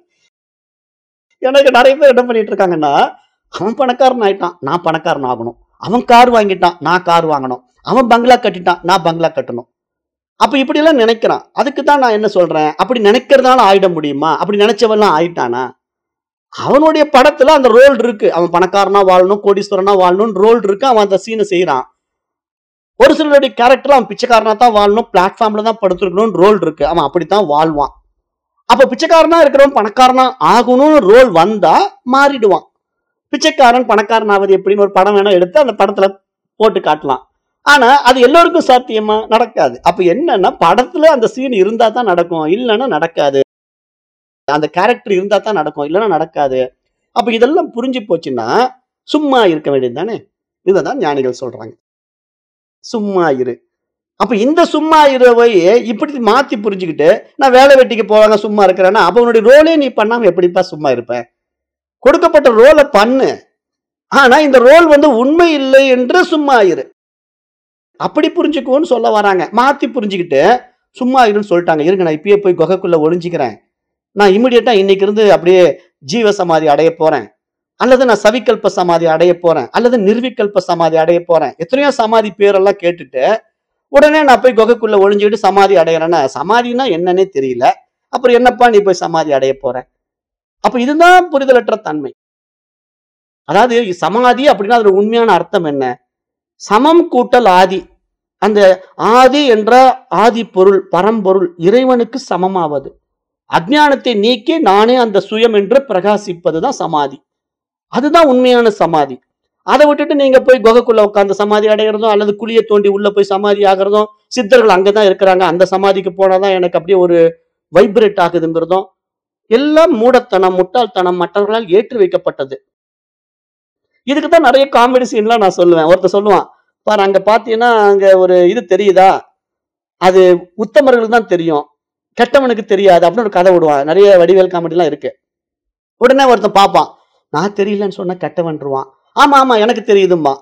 எனக்கு நிறைய பேர் என்ன பண்ணிட்டு இருக்காங்கன்னா அவன் பணக்காரன் ஆயிட்டான் நான் பணக்காரன் ஆகணும் அவன் கார் வாங்கிட்டான் நான் கார் வாங்கணும் அவன் பங்களா கட்டிட்டான் நான் பங்களா கட்டணும் அப்ப இப்படி எல்லாம் நினைக்கிறான் அதுக்கு தான் நான் என்ன சொல்றேன் அப்படி நினைக்கிறதால ஆயிட முடியுமா அப்படி நினைச்சவெல்லாம் ஆயிட்டானா அவனுடைய படத்துல அந்த ரோல் இருக்கு அவன் பணக்காரனா வாழணும் கோடீஸ்வரனா வாழணும் ரோல் இருக்கு அவன் அந்த சீனை செய்யறான் ஒரு சிலருடைய கேரக்டர் அவன் பிச்சைக்காரனா தான் வாழணும் பிளாட்ஃபார்ம்ல தான் படுத்துருக்கணும் ரோல் இருக்கு அவன் அப்படித்தான் வாழ்வான் அப்ப பிச்சைக்காரனா இருக்கிறவன் பணக்காரனா ஆகணும்னு ரோல் வந்தா மாறிடுவான் பிச்சைக்காரன் பணக்காரன் ஆவது எப்படின்னு ஒரு படம் வேணா எடுத்து அந்த படத்துல போட்டு காட்டலாம் ஆனா அது எல்லோருக்கும் சாத்தியமா நடக்காது அப்ப என்னன்னா படத்துல அந்த சீன் இருந்தா தான் நடக்கும் இல்லைன்னா நடக்காது அந்த கேரக்டர் இருந்தா தான் நடக்கும் இல்லைன்னா நடக்காது அப்ப இதெல்லாம் புரிஞ்சு போச்சுன்னா சும்மா இருக்க வேண்டியது தானே இதைதான் ஞானிகள் சொல்றாங்க சும்மா இரு அப்ப இந்த சும்மா இருவை இப்படி மாத்தி புரிஞ்சுக்கிட்டு நான் வேலை வெட்டிக்கு போவாங்க சும்மா இருக்கிறேன்னா அப்ப உன்னுடைய ரோலே நீ பண்ணாம எப்படிப்பா சும்மா இருப்ப கொடுக்கப்பட்ட ரோலை பண்ணு ஆனா இந்த ரோல் வந்து உண்மை இல்லை என்று சும்மா இரு அப்படி புரிஞ்சுக்குவோன்னு சொல்ல வராங்க மாத்தி புரிஞ்சுக்கிட்டு சும்மா இருன்னு சொல்லிட்டாங்க இருங்க நான் இப்பயே போய் குகைக்குள்ள ஒளிஞ்சுக்கிறேன் நான் இமிடியட்டா இன்னைக்கு இருந்து அப்படியே ஜீவ சமாதி அடைய போறேன் அல்லது நான் சவிகல்ப சமாதி அடைய போறேன் அல்லது நிர்விகல்ப சமாதி அடைய போறேன் எத்தனையோ சமாதி பேரெல்லாம் கேட்டுட்டு உடனே நான் போய் குகைக்குள்ள ஒளிஞ்சுக்கிட்டு சமாதி அடையிறேன்னா சமாதினா என்னன்னே தெரியல அப்புறம் என்னப்பா நீ போய் சமாதி அடைய போற அப்ப இதுதான் புரிதலற்ற தன்மை அதாவது சமாதி அப்படின்னா அதோட உண்மையான அர்த்தம் என்ன சமம் கூட்டல் ஆதி அந்த ஆதி என்ற ஆதி பொருள் பரம்பொருள் இறைவனுக்கு சமமாவது அஜ்ஞானத்தை நீக்கி நானே அந்த சுயம் என்று பிரகாசிப்பதுதான் சமாதி அதுதான் உண்மையான சமாதி அதை விட்டுட்டு நீங்க போய் குகைக்குள்ள உட்காந்து சமாதி அடைகிறதும் அல்லது குழிய தோண்டி உள்ள போய் சமாதி ஆகிறதும் சித்தர்கள் அங்கதான் இருக்கிறாங்க அந்த சமாதிக்கு போனாதான் எனக்கு அப்படியே ஒரு வைப்ரேட் ஆகுதுங்கிறதும் எல்லாம் மூடத்தனம் முட்டாள்தனம் மற்றவர்களால் ஏற்றி வைக்கப்பட்டது இதுக்கு தான் நிறைய காமெடி சீன்லாம் நான் சொல்லுவேன் ஒருத்தர் சொல்லுவான் பாரு அங்க பாத்தீங்கன்னா அங்க ஒரு இது தெரியுதா அது உத்தமர்களுக்கு தான் தெரியும் கெட்டவனுக்கு தெரியாது அப்படின்னு ஒரு கதை விடுவான் நிறைய வடிவேல் காமெடிலாம் இருக்கு உடனே ஒருத்தன் பார்ப்பான் நான் தெரியலன்னு சொன்னா கெட்டவன்ருவான் ஆமா ஆமா எனக்கு தெரியுதும்பா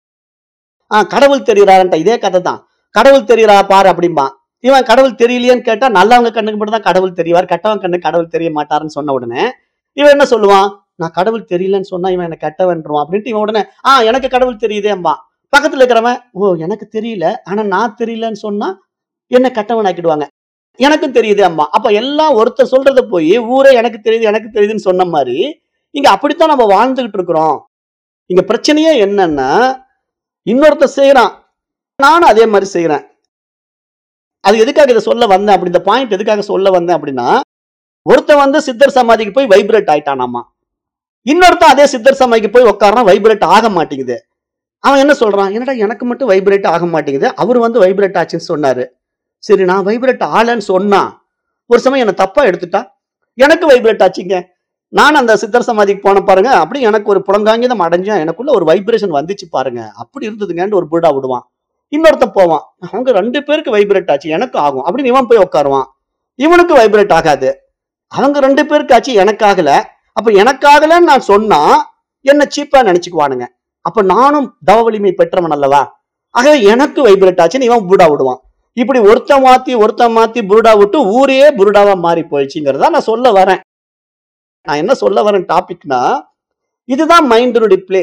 ஆ கடவுள் தெரியுறான்ட்ட இதே கதை தான் கடவுள் தெரியுறா பாரு அப்படிம்பா இவன் கடவுள் தெரியலையேன்னு கேட்டா நல்லவங்க கண்ணுக்கு மட்டும் தான் கடவுள் தெரிவார் கெட்டவன் கண்ணுக்கு கடவுள் தெரிய மாட்டாருன்னு சொன்ன உடனே இவன் என்ன சொல்லுவான் நான் கடவுள் தெரியலன்னு சொன்னா இவன் எனக்கு கெட்டவன்றுவான் அப்படின்ட்டு இவன் உடனே ஆ எனக்கு கடவுள் தெரியுதேம்பா பக்கத்துல இருக்கிறவன் ஓ எனக்கு தெரியல ஆனா நான் தெரியலன்னு சொன்னா என்ன கெட்டவன் ஆக்கிடுவாங்க எனக்கும் தெரியுது அம்மா அப்ப எல்லாம் ஒருத்தர் சொல்றத போய் ஊரே எனக்கு தெரியுது எனக்கு தெரியுதுன்னு சொன்ன மாதிரி இங்க அப்படித்தான் நம்ம வாழ்ந்துகிட்டு இருக்கிறோம் இங்க பிரச்சனையே என்னன்னா இன்னொருத்தர் செய்யறான் நானும் அதே மாதிரி செய்யறேன் அது எதுக்காக இதை சொல்ல வந்தேன் அப்படி இந்த பாயிண்ட் எதுக்காக சொல்ல வந்தேன் அப்படின்னா ஒருத்தன் வந்து சித்தர் சமாதிக்கு போய் வைப்ரேட் ஆயிட்டானாமா இன்னொருத்தன் அதே சித்தர் சமாதிக்கு போய் உட்காரான் வைப்ரேட் ஆக மாட்டேங்குது அவன் என்ன சொல்றான் என்னடா எனக்கு மட்டும் வைப்ரேட் ஆக மாட்டேங்குது அவர் வந்து வைப்ரேட் ஆச்சுன்னு சொன்னாரு சரி நான் வைப்ரேட் ஆகலன்னு சொன்னா ஒரு சமயம் என்ன தப்பா எடுத்துட்டா எனக்கு வைப்ரேட் ஆச்சுங்க நான் அந்த சித்தர் சமாதிக்கு போன பாருங்க அப்படி எனக்கு ஒரு புலங்காங்கிதம் அடைஞ்சேன் எனக்குள்ள ஒரு வைப்ரேஷன் வந்துச்சு பாருங்க அப்படி இருந்ததுங்கன்னு ஒரு புருடா விடுவான் இன்னொருத்தன் போவான் அவங்க ரெண்டு பேருக்கு வைப்ரேட் ஆச்சு எனக்கு ஆகும் அப்படின்னு இவன் போய் உட்காருவான் இவனுக்கு வைப்ரேட் ஆகாது அவங்க ரெண்டு பேருக்கு ஆச்சு எனக்கு ஆகல அப்ப எனக்கு ஆகலன்னு நான் சொன்னா என்ன சீப்பா நினைச்சுக்குவானுங்க அப்ப நானும் தவ வலிமை பெற்றவன் அல்லவா ஆகவே எனக்கு வைப்ரேட் ஆச்சுன்னு இவன் புருடா விடுவான் இப்படி ஒருத்தன் மாத்தி ஒருத்தன் மாத்தி புருடா விட்டு ஊரே புருடாவா மாறி போயிடுச்சுங்கிறதா நான் சொல்ல வரேன் நான் என்ன சொல்ல வரேன் டாபிக்னா இதுதான் மைண்டினுடைய பிளே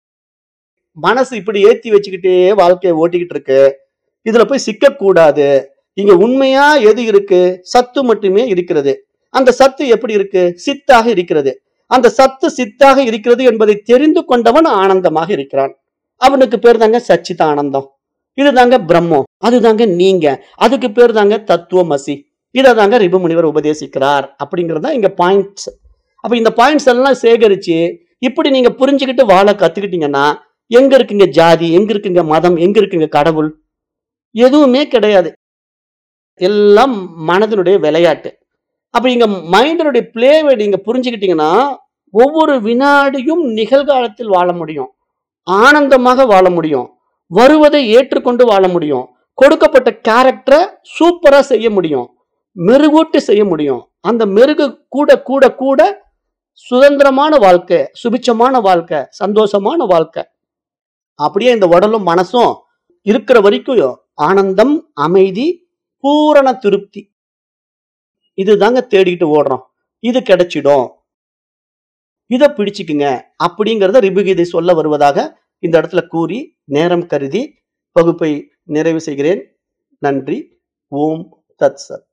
மனசு இப்படி ஏத்தி வச்சுக்கிட்டே வாழ்க்கையை ஓட்டிக்கிட்டு இருக்கு இதுல போய் சிக்க கூடாது இங்க உண்மையா எது இருக்கு சத்து மட்டுமே இருக்கிறது அந்த சத்து எப்படி இருக்கு சித்தாக இருக்கிறது அந்த சத்து சித்தாக இருக்கிறது என்பதை தெரிந்து கொண்டவன் ஆனந்தமாக இருக்கிறான் அவனுக்கு பேர் தாங்க சச்சித ஆனந்தம் இதுதாங்க பிரம்மம் அதுதாங்க நீங்க அதுக்கு பேர் தாங்க தத்துவமசி இதை தாங்க ரிபு முனிவர் உபதேசிக்கிறார் அப்படிங்கறதா இங்க பாயிண்ட்ஸ் அப்ப இந்த பாயிண்ட்ஸ் எல்லாம் சேகரிச்சு இப்படி நீங்க புரிஞ்சுக்கிட்டு வாழ கத்துக்கிட்டீங்கன்னா எங்க இருக்குங்க ஜாதி எங்க இருக்குங்க மதம் எங்க இருக்குங்க கடவுள் எதுவுமே கிடையாது எல்லாம் மனதினுடைய விளையாட்டு அப்ப இங்க மைண்டினுடைய பிளேவை நீங்க புரிஞ்சுக்கிட்டீங்கன்னா ஒவ்வொரு வினாடியும் நிகழ்காலத்தில் வாழ முடியும் ஆனந்தமாக வாழ முடியும் வருவதை ஏற்றுக்கொண்டு வாழ முடியும் கொடுக்கப்பட்ட கேரக்டரை சூப்பரா செய்ய முடியும் மெருகூட்டி செய்ய முடியும் அந்த மெருகு கூட கூட கூட சுதந்திரமான வாழ்க்கை சுபிச்சமான வாழ்க்கை சந்தோஷமான வாழ்க்கை அப்படியே இந்த உடலும் மனசும் இருக்கிற வரைக்கும் ஆனந்தம் அமைதி பூரண திருப்தி இதுதாங்க தேடிக்கிட்டு ஓடுறோம் இது கிடைச்சிடும் இதை பிடிச்சுக்குங்க அப்படிங்கிறத ரிபுகீதை சொல்ல வருவதாக இந்த இடத்துல கூறி நேரம் கருதி வகுப்பை நிறைவு செய்கிறேன் நன்றி ஓம் தத் சத்